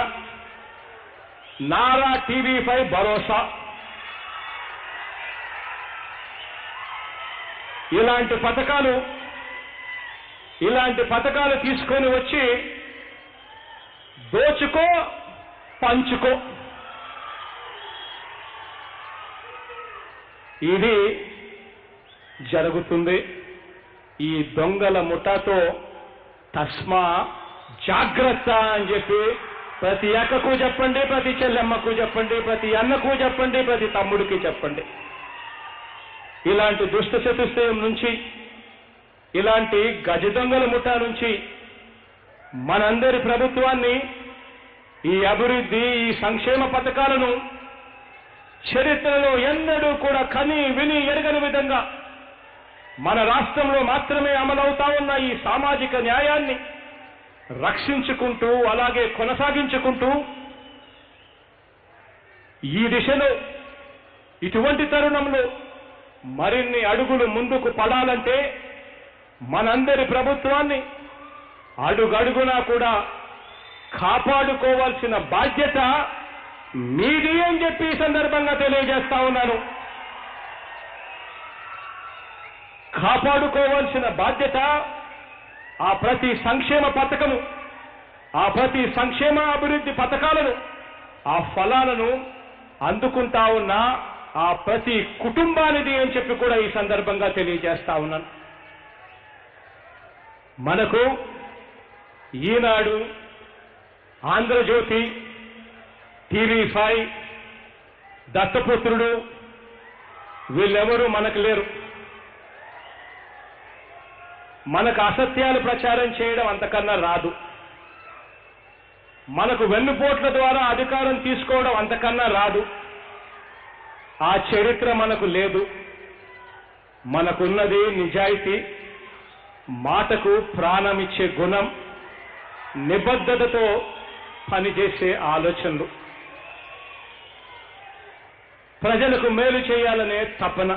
నారా టీవీ ఫైవ్ భరోసా ఇలాంటి పథకాలు ఇలాంటి పథకాలు తీసుకొని వచ్చి దోచుకో పంచుకో ఇది జరుగుతుంది ఈ దొంగల ముఠాతో తస్మా జాగ్రత్త అని చెప్పి ప్రతి అక్కకు చెప్పండి ప్రతి చెల్లెమ్మకు చెప్పండి ప్రతి అన్నకు చెప్పండి ప్రతి తమ్ముడికి చెప్పండి ఇలాంటి దుష్ట చతుష్టయం నుంచి ఇలాంటి గజ దొంగల ముఠా నుంచి మనందరి ప్రభుత్వాన్ని ఈ అభివృద్ధి ఈ సంక్షేమ పథకాలను చరిత్రలో ఎన్నడూ కూడా కని విని ఎరగని విధంగా మన రాష్ట్రంలో మాత్రమే అమలవుతా ఉన్న ఈ సామాజిక న్యాయాన్ని రక్షించుకుంటూ అలాగే కొనసాగించుకుంటూ ఈ దిశలో ఇటువంటి తరుణంలో మరిన్ని అడుగులు ముందుకు పడాలంటే మనందరి ప్రభుత్వాన్ని అడుగడుగునా కూడా కాపాడుకోవాల్సిన బాధ్యత మీది అని చెప్పి ఈ సందర్భంగా తెలియజేస్తా ఉన్నాను కాపాడుకోవాల్సిన బాధ్యత ఆ ప్రతి సంక్షేమ పథకము ఆ ప్రతి సంక్షేమ అభివృద్ధి పథకాలను ఆ ఫలాలను అందుకుంటా ఉన్న ఆ ప్రతి కుటుంబానిది అని చెప్పి కూడా ఈ సందర్భంగా తెలియజేస్తా ఉన్నాను మనకు ఈనాడు ఆంధ్రజ్యోతి టీవీ ఫైవ్ దత్తపుత్రుడు వీళ్ళెవరూ మనకు లేరు మనకు అసత్యాలు ప్రచారం చేయడం అంతకన్నా రాదు మనకు వెన్నుపోట్ల ద్వారా అధికారం తీసుకోవడం అంతకన్నా రాదు ఆ చరిత్ర మనకు లేదు మనకున్నది నిజాయితీ మాటకు ప్రాణమిచ్చే గుణం నిబద్ధతతో పనిచేసే ఆలోచనలు ప్రజలకు మేలు చేయాలనే తపన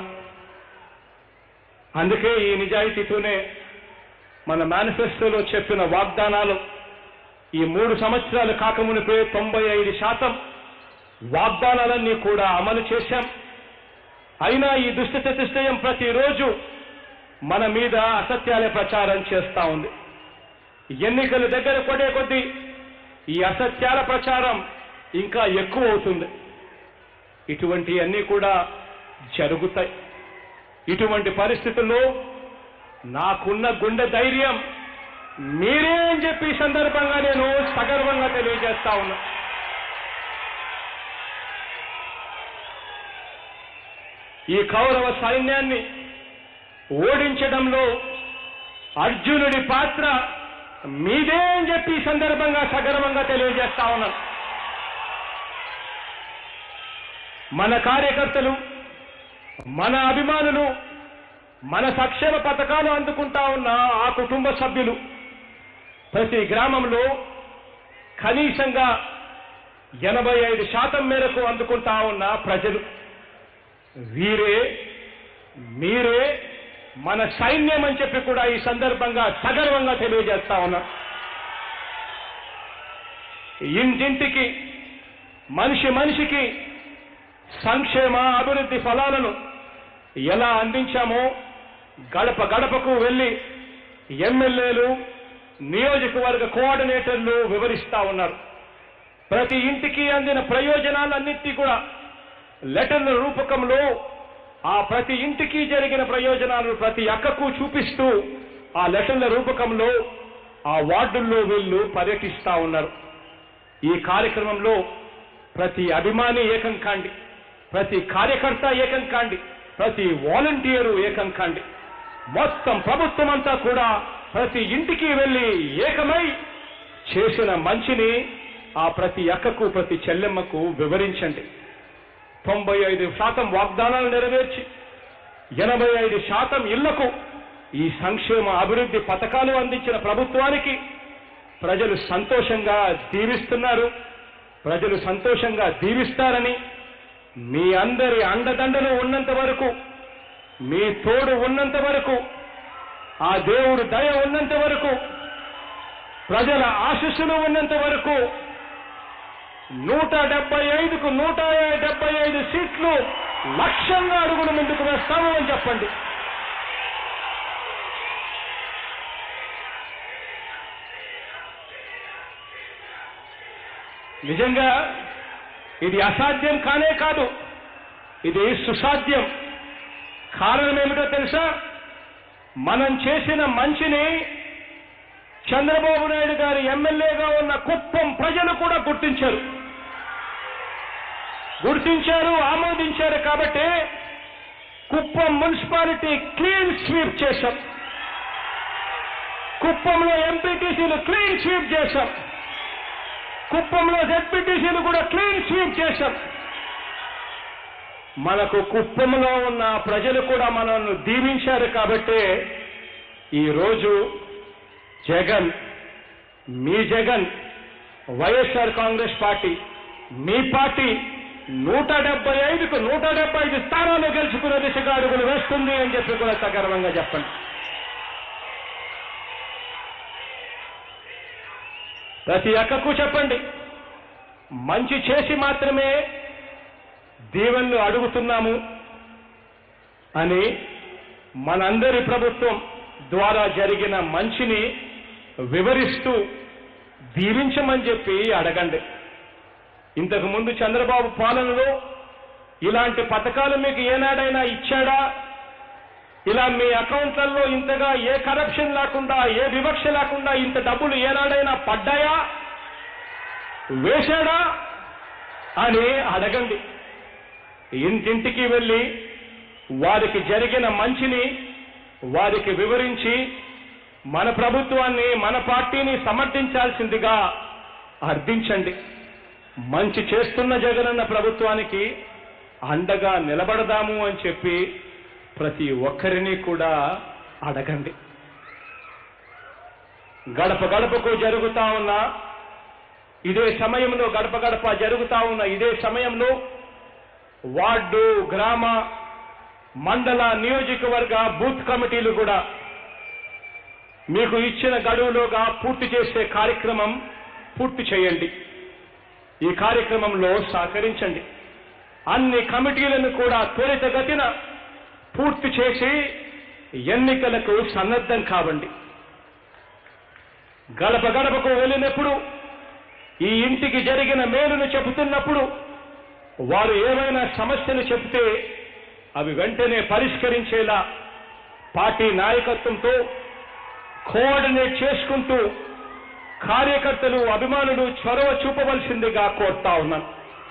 అందుకే ఈ నిజాయితీతోనే మన మేనిఫెస్టోలో చెప్పిన వాగ్దానాలు ఈ మూడు సంవత్సరాలు కాకమునిపే తొంభై ఐదు శాతం వాగ్దానాలన్నీ కూడా అమలు చేశాం అయినా ఈ దుష్ట చతుష్టయం ప్రతిరోజు మన మీద అసత్యాలే ప్రచారం చేస్తా ఉంది ఎన్నికలు దగ్గర పడే కొద్దీ ఈ అసత్యాల ప్రచారం ఇంకా ఎక్కువ అవుతుంది ఇటువంటి అన్నీ కూడా జరుగుతాయి ఇటువంటి పరిస్థితుల్లో నాకున్న గుండె ధైర్యం మీరే అని చెప్పి ఈ సందర్భంగా నేను సగర్వంగా తెలియజేస్తా ఉన్నా ఈ కౌరవ సైన్యాన్ని ఓడించడంలో అర్జునుడి పాత్ర మీదే అని చెప్పి ఈ సందర్భంగా సగర్వంగా తెలియజేస్తా ఉన్నాను మన కార్యకర్తలు మన అభిమానులు మన సంక్షేమ పథకాలు అందుకుంటా ఉన్న ఆ కుటుంబ సభ్యులు ప్రతి గ్రామంలో కనీసంగా ఎనభై ఐదు శాతం మేరకు అందుకుంటా ఉన్న ప్రజలు వీరే మీరే మన సైన్యం అని చెప్పి కూడా ఈ సందర్భంగా సగర్వంగా తెలియజేస్తా ఉన్నా ఇంటింటికి మనిషి మనిషికి సంక్షేమ అభివృద్ధి ఫలాలను ఎలా అందించామో గడప గడపకు వెళ్లి ఎమ్మెల్యేలు నియోజకవర్గ కోఆర్డినేటర్లు వివరిస్తా ఉన్నారు ప్రతి ఇంటికి అందిన ప్రయోజనాలన్నింటినీ కూడా లెటర్ల రూపకంలో ఆ ప్రతి ఇంటికి జరిగిన ప్రయోజనాలను ప్రతి అక్కకు చూపిస్తూ ఆ లెటర్ల రూపకంలో ఆ వార్డుల్లో వీళ్ళు పర్యటిస్తా ఉన్నారు ఈ కార్యక్రమంలో ప్రతి అభిమాని ఏకం కాండి ప్రతి కార్యకర్త ఏకం కాండి ప్రతి వాలంటీరు ఏకం కాండి మొత్తం ప్రభుత్వం అంతా కూడా ప్రతి ఇంటికి వెళ్లి ఏకమై చేసిన మంచిని ఆ ప్రతి అక్కకు ప్రతి చెల్లెమ్మకు వివరించండి తొంభై ఐదు శాతం వాగ్దానాలు నెరవేర్చి ఎనభై ఐదు శాతం ఇళ్లకు ఈ సంక్షేమ అభివృద్ధి పథకాలు అందించిన ప్రభుత్వానికి ప్రజలు సంతోషంగా దీవిస్తున్నారు ప్రజలు సంతోషంగా దీవిస్తారని మీ అందరి అండదండలు ఉన్నంత వరకు మీ తోడు ఉన్నంత వరకు ఆ దేవుడు దయ ఉన్నంత వరకు ప్రజల ఆశస్సులు ఉన్నంత వరకు నూట డెబ్బై ఐదుకు నూట డెబ్బై ఐదు సీట్లు లక్ష్యంగా అడుగులు ముందుకు వేస్తాము అని చెప్పండి నిజంగా ఇది అసాధ్యం కానే కాదు ఇది సుసాధ్యం కారణం ఏమిటో తెలుసా మనం చేసిన మంచిని చంద్రబాబు నాయుడు గారి ఎమ్మెల్యేగా ఉన్న కుప్పం ప్రజలు కూడా గుర్తించారు గుర్తించారు ఆమోదించారు కాబట్టి కుప్పం మున్సిపాలిటీ క్లీన్ స్వీప్ చేశాం కుప్పంలో ఎంపీటీసీలు క్లీన్ స్వీప్ చేశాం కుప్పంలో జెడ్పీటీసీలు కూడా క్లీన్ స్వీప్ చేశాం మనకు కుప్పంలో ఉన్న ప్రజలు కూడా మనల్ని దీవించారు కాబట్టే ఈరోజు జగన్ మీ జగన్ వైఎస్ఆర్ కాంగ్రెస్ పార్టీ మీ పార్టీ నూట డెబ్బై ఐదుకు నూట డెబ్బై ఐదు స్థానాలు గెలుచుకునే దిశగా అడుగులు వేస్తుంది అని చెప్పి కూడా సగర్వంగా చెప్పండి ప్రతి అక్కకు చెప్పండి మంచి చేసి మాత్రమే దీవెనలు అడుగుతున్నాము అని మనందరి ప్రభుత్వం ద్వారా జరిగిన మంచిని వివరిస్తూ దీవించమని చెప్పి అడగండి ఇంతకు ముందు చంద్రబాబు పాలనలో ఇలాంటి పథకాలు మీకు ఏనాడైనా ఇచ్చాడా ఇలా మీ అకౌంట్లలో ఇంతగా ఏ కరప్షన్ లేకుండా ఏ వివక్ష లేకుండా ఇంత డబ్బులు ఏనాడైనా పడ్డాయా వేశాడా అని అడగండి ఇంటింటికి వెళ్ళి వారికి జరిగిన మంచిని వారికి వివరించి మన ప్రభుత్వాన్ని మన పార్టీని సమర్థించాల్సిందిగా అర్థించండి మంచి చేస్తున్న జగనన్న ప్రభుత్వానికి అండగా నిలబడదాము అని చెప్పి ప్రతి ఒక్కరిని కూడా అడగండి గడప గడపకు జరుగుతా ఉన్న ఇదే సమయంలో గడప గడప జరుగుతా ఉన్న ఇదే సమయంలో వార్డు గ్రామ మండల నియోజకవర్గ బూత్ కమిటీలు కూడా మీకు ఇచ్చిన గడువులోగా పూర్తి చేసే కార్యక్రమం పూర్తి చేయండి ఈ కార్యక్రమంలో సహకరించండి అన్ని కమిటీలను కూడా త్వరితగతిన పూర్తి చేసి ఎన్నికలకు సన్నద్ధం కావండి గడప గడపకు వెళ్ళినప్పుడు ఈ ఇంటికి జరిగిన మేలును చెబుతున్నప్పుడు వారు ఏమైనా సమస్యలు చెబితే అవి వెంటనే పరిష్కరించేలా పార్టీ నాయకత్వంతో కోఆర్డినేట్ చేసుకుంటూ కార్యకర్తలు అభిమానులు చొరవ చూపవలసిందిగా కోరుతా ఉన్నాను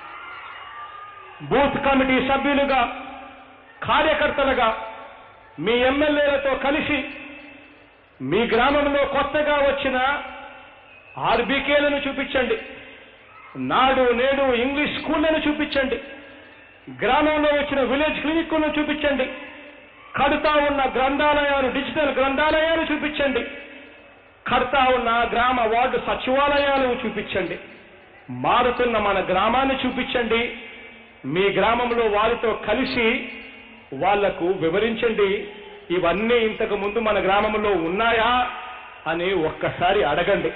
బూత్ కమిటీ సభ్యులుగా కార్యకర్తలుగా మీ ఎమ్మెల్యేలతో కలిసి మీ గ్రామంలో కొత్తగా వచ్చిన ఆర్బీకేలను చూపించండి నాడు నేడు ఇంగ్లీష్ స్కూళ్లను చూపించండి గ్రామంలో వచ్చిన విలేజ్ క్లినిక్లను చూపించండి కడుతా ఉన్న గ్రంథాలయాలు డిజిటల్ గ్రంథాలయాలు చూపించండి కడతా ఉన్న గ్రామ వార్డు సచివాలయాలను చూపించండి మారుతున్న మన గ్రామాన్ని చూపించండి మీ గ్రామంలో వారితో కలిసి వాళ్లకు వివరించండి ఇవన్నీ ఇంతకు ముందు మన గ్రామంలో ఉన్నాయా అని ఒక్కసారి అడగండి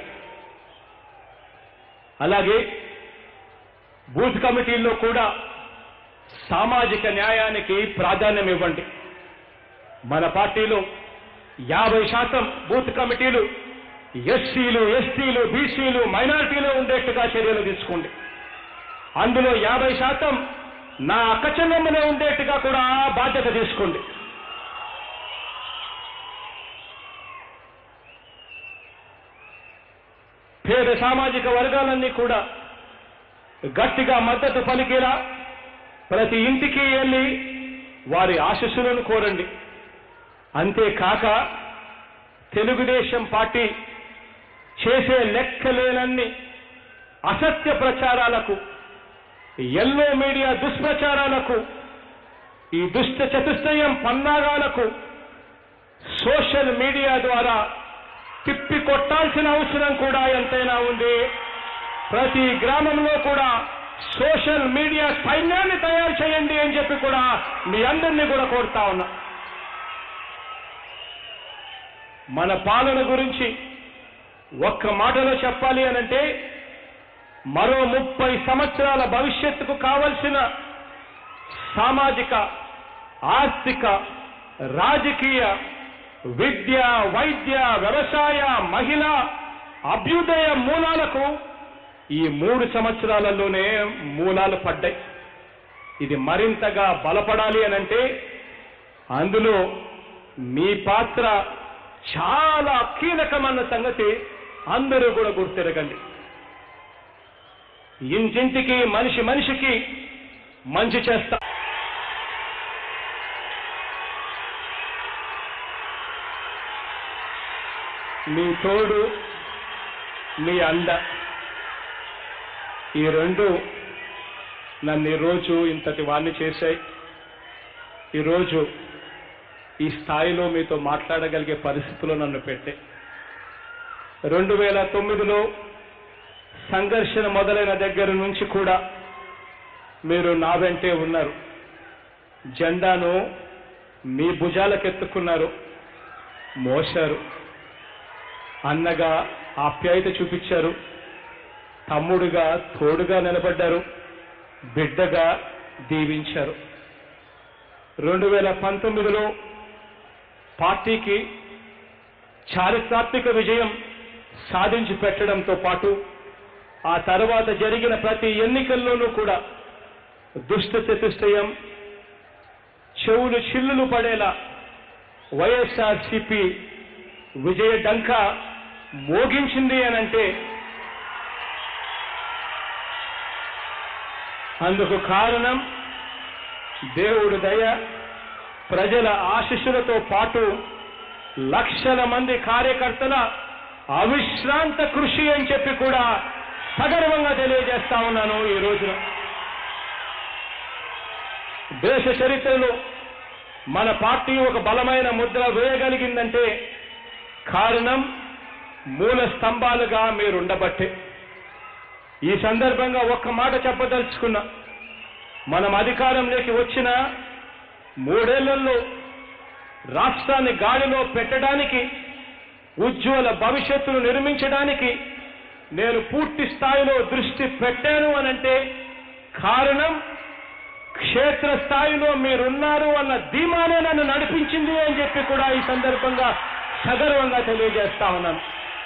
అలాగే బూత్ కమిటీల్లో కూడా సామాజిక న్యాయానికి ప్రాధాన్యం ఇవ్వండి మన పార్టీలో యాభై శాతం బూత్ కమిటీలు ఎస్సీలు ఎస్టీలు బీసీలు మైనారిటీలు ఉండేట్టుగా చర్యలు తీసుకోండి అందులో యాభై శాతం నా అక్కచెల్లెమ్మనే ఉండేట్టుగా కూడా బాధ్యత తీసుకోండి పేద సామాజిక వర్గాలన్నీ కూడా గట్టిగా మద్దతు పలికేలా ప్రతి ఇంటికి వెళ్ళి వారి ఆశస్సులను కోరండి అంతేకాక తెలుగుదేశం పార్టీ చేసే లెక్కలేనన్ని అసత్య ప్రచారాలకు ఎల్లో మీడియా దుష్ప్రచారాలకు ఈ దుష్ట చతుష్టయం పన్నాగాలకు సోషల్ మీడియా ద్వారా తిప్పి కొట్టాల్సిన అవసరం కూడా ఎంతైనా ఉంది ప్రతి గ్రామంలో కూడా సోషల్ మీడియా సైన్యాన్ని తయారు చేయండి అని చెప్పి కూడా మీ అందరినీ కూడా కోరుతా ఉన్నా మన పాలన గురించి ఒక్క మాటలో చెప్పాలి అనంటే మరో ముప్పై సంవత్సరాల భవిష్యత్తుకు కావలసిన సామాజిక ఆర్థిక రాజకీయ విద్య వైద్య వ్యవసాయ మహిళ అభ్యుదయ మూలాలకు ఈ మూడు సంవత్సరాలలోనే మూలాలు పడ్డాయి ఇది మరింతగా బలపడాలి అనంటే అందులో మీ పాత్ర చాలా కీలకమన్న సంగతి అందరూ కూడా గుర్తిరగండి ఇంటింటికి మనిషి మనిషికి మంచి చేస్తా మీ తోడు మీ అండ ఈ రెండు నన్ను ఈరోజు ఇంతటి వాణ్ణి చేశాయి ఈరోజు ఈ స్థాయిలో మీతో మాట్లాడగలిగే పరిస్థితిలో నన్ను పెట్టే రెండు వేల తొమ్మిదిలో సంఘర్షణ మొదలైన దగ్గర నుంచి కూడా మీరు నా వెంటే ఉన్నారు జెండాను మీ భుజాలకెత్తుకున్నారు మోశారు అన్నగా ఆప్యాయత చూపించారు తమ్ముడుగా తోడుగా నిలబడ్డారు బిడ్డగా దీవించారు రెండు వేల పంతొమ్మిదిలో పార్టీకి చారిత్రాత్మక విజయం సాధించి పెట్టడంతో పాటు ఆ తర్వాత జరిగిన ప్రతి ఎన్నికల్లోనూ కూడా దుష్ట చతుష్టయం చెవులు చిల్లులు పడేలా వైఎస్ఆర్సిపి విజయ డంక మోగించింది అనంటే అందుకు కారణం దేవుడు దయ ప్రజల ఆశీస్సులతో పాటు లక్షల మంది కార్యకర్తల అవిశ్రాంత కృషి అని చెప్పి కూడా సగర్వంగా తెలియజేస్తా ఉన్నాను ఈ రోజున దేశ చరిత్రలో మన పార్టీ ఒక బలమైన ముద్ర వేయగలిగిందంటే కారణం మూల స్తంభాలుగా మీరుండబట్టే ఈ సందర్భంగా ఒక్క మాట చెప్పదలుచుకున్నా మనం అధికారంలోకి వచ్చిన మూడేళ్లలో రాష్ట్రాన్ని గాడిలో పెట్టడానికి ఉజ్వల భవిష్యత్తును నిర్మించడానికి నేను పూర్తి స్థాయిలో దృష్టి పెట్టాను అనంటే కారణం క్షేత్ర స్థాయిలో మీరున్నారు అన్న ధీమానే నన్ను నడిపించింది అని చెప్పి కూడా ఈ సందర్భంగా సగర్వంగా తెలియజేస్తా ఉన్నాను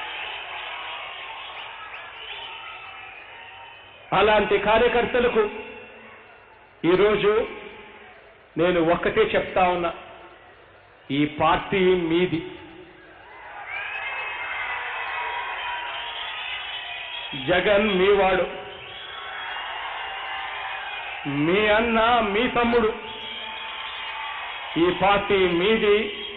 అలాంటి కార్యకర్తలకు ఈరోజు నేను ఒక్కటే చెప్తా ఉన్నా ఈ పార్టీ మీది జగన్ మీవాడు మీ అన్న మీ తమ్ముడు ఈ పార్టీ మీది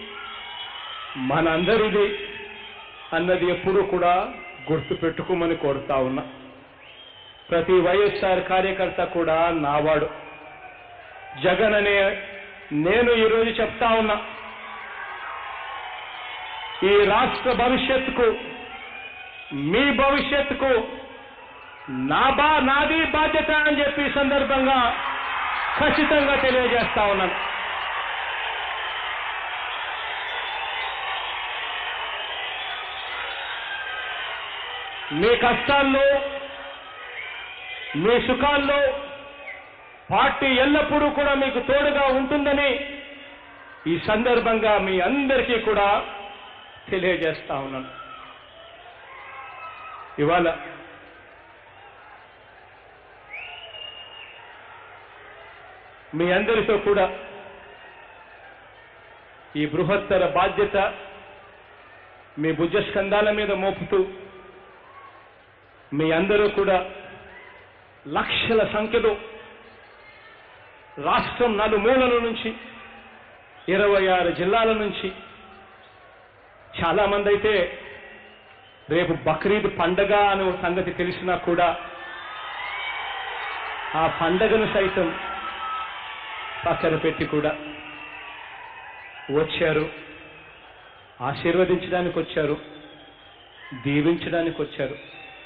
మనందరిది అన్నది ఎప్పుడూ కూడా గుర్తు పెట్టుకోమని కోరుతా ఉన్నా ప్రతి వైఎస్ఆర్ కార్యకర్త కూడా నావాడు జగన్ అనే నేను ఈరోజు చెప్తా ఉన్నా ఈ రాష్ట్ర భవిష్యత్తుకు మీ భవిష్యత్తుకు నా బా నాది బాధ్యత అని చెప్పి ఈ సందర్భంగా ఖచ్చితంగా తెలియజేస్తా ఉన్నాను మీ కష్టాల్లో మీ సుఖాల్లో పార్టీ ఎల్లప్పుడూ కూడా మీకు తోడుగా ఉంటుందని ఈ సందర్భంగా మీ అందరికీ కూడా తెలియజేస్తా ఉన్నాను ఇవాళ మీ అందరితో కూడా ఈ బృహత్తర బాధ్యత మీ భుజస్కంధాల మీద మోపుతూ మీ అందరూ కూడా లక్షల సంఖ్యలో రాష్ట్రం నలుమూలల నుంచి ఇరవై ఆరు జిల్లాల నుంచి చాలా మంది అయితే రేపు బక్రీద్ పండగ అనే సంగతి తెలిసినా కూడా ఆ పండగను సైతం పక్కన పెట్టి కూడా వచ్చారు ఆశీర్వదించడానికి వచ్చారు దీవించడానికి వచ్చారు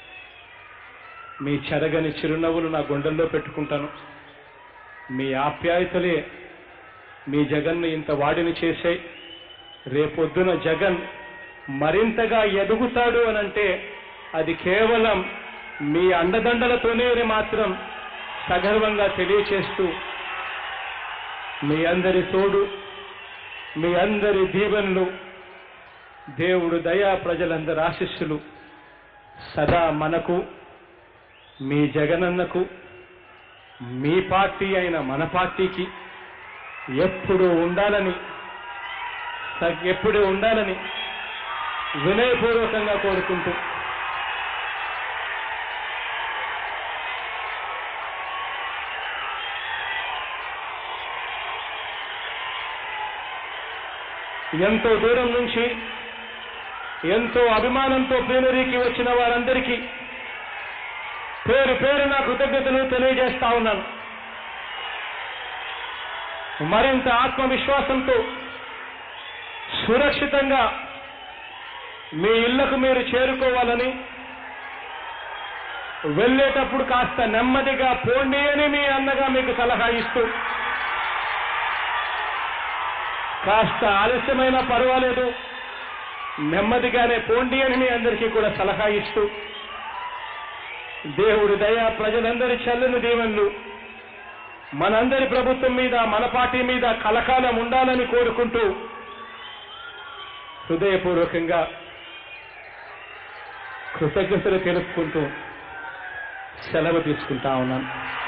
మీ చెరగని చిరునవ్వులు నా గుండెల్లో పెట్టుకుంటాను మీ ఆప్యాయతలే మీ జగన్ను ఇంత వాడిని చేసే రేపొద్దున జగన్ మరింతగా ఎదుగుతాడు అనంటే అది కేవలం మీ అండదండలతోనే అని మాత్రం సగర్వంగా తెలియచేస్తూ మీ అందరి తోడు మీ అందరి దీవెనలు దేవుడు దయా ప్రజలందరి ఆశిస్సులు సదా మనకు మీ జగనన్నకు మీ పార్టీ అయిన మన పార్టీకి ఎప్పుడు ఉండాలని స- ఎప్పుడు ఉండాలని వినయపూర్వకంగా కోరుకుంటూ ఎంతో దూరం నుంచి ఎంతో అభిమానంతో ప్లేనరీకి వచ్చిన వారందరికీ పేరు పేరు నా కృతజ్ఞతలు తెలియజేస్తా ఉన్నాను మరింత ఆత్మవిశ్వాసంతో సురక్షితంగా మీ ఇళ్లకు మీరు చేరుకోవాలని వెళ్ళేటప్పుడు కాస్త నెమ్మదిగా పోండి అని మీ అన్నగా మీకు సలహా ఇస్తూ కాస్త ఆలస్యమైనా పర్వాలేదు నెమ్మదిగానే పోండి అని మీ అందరికీ కూడా సలహా ఇస్తూ దేవుడి దయ ప్రజలందరి చల్లని దీవెనలు మనందరి ప్రభుత్వం మీద మన పార్టీ మీద కలకాలం ఉండాలని కోరుకుంటూ హృదయపూర్వకంగా కృతజ్ఞతలు తెలుపుకుంటూ సెలవు తీసుకుంటా ఉన్నాను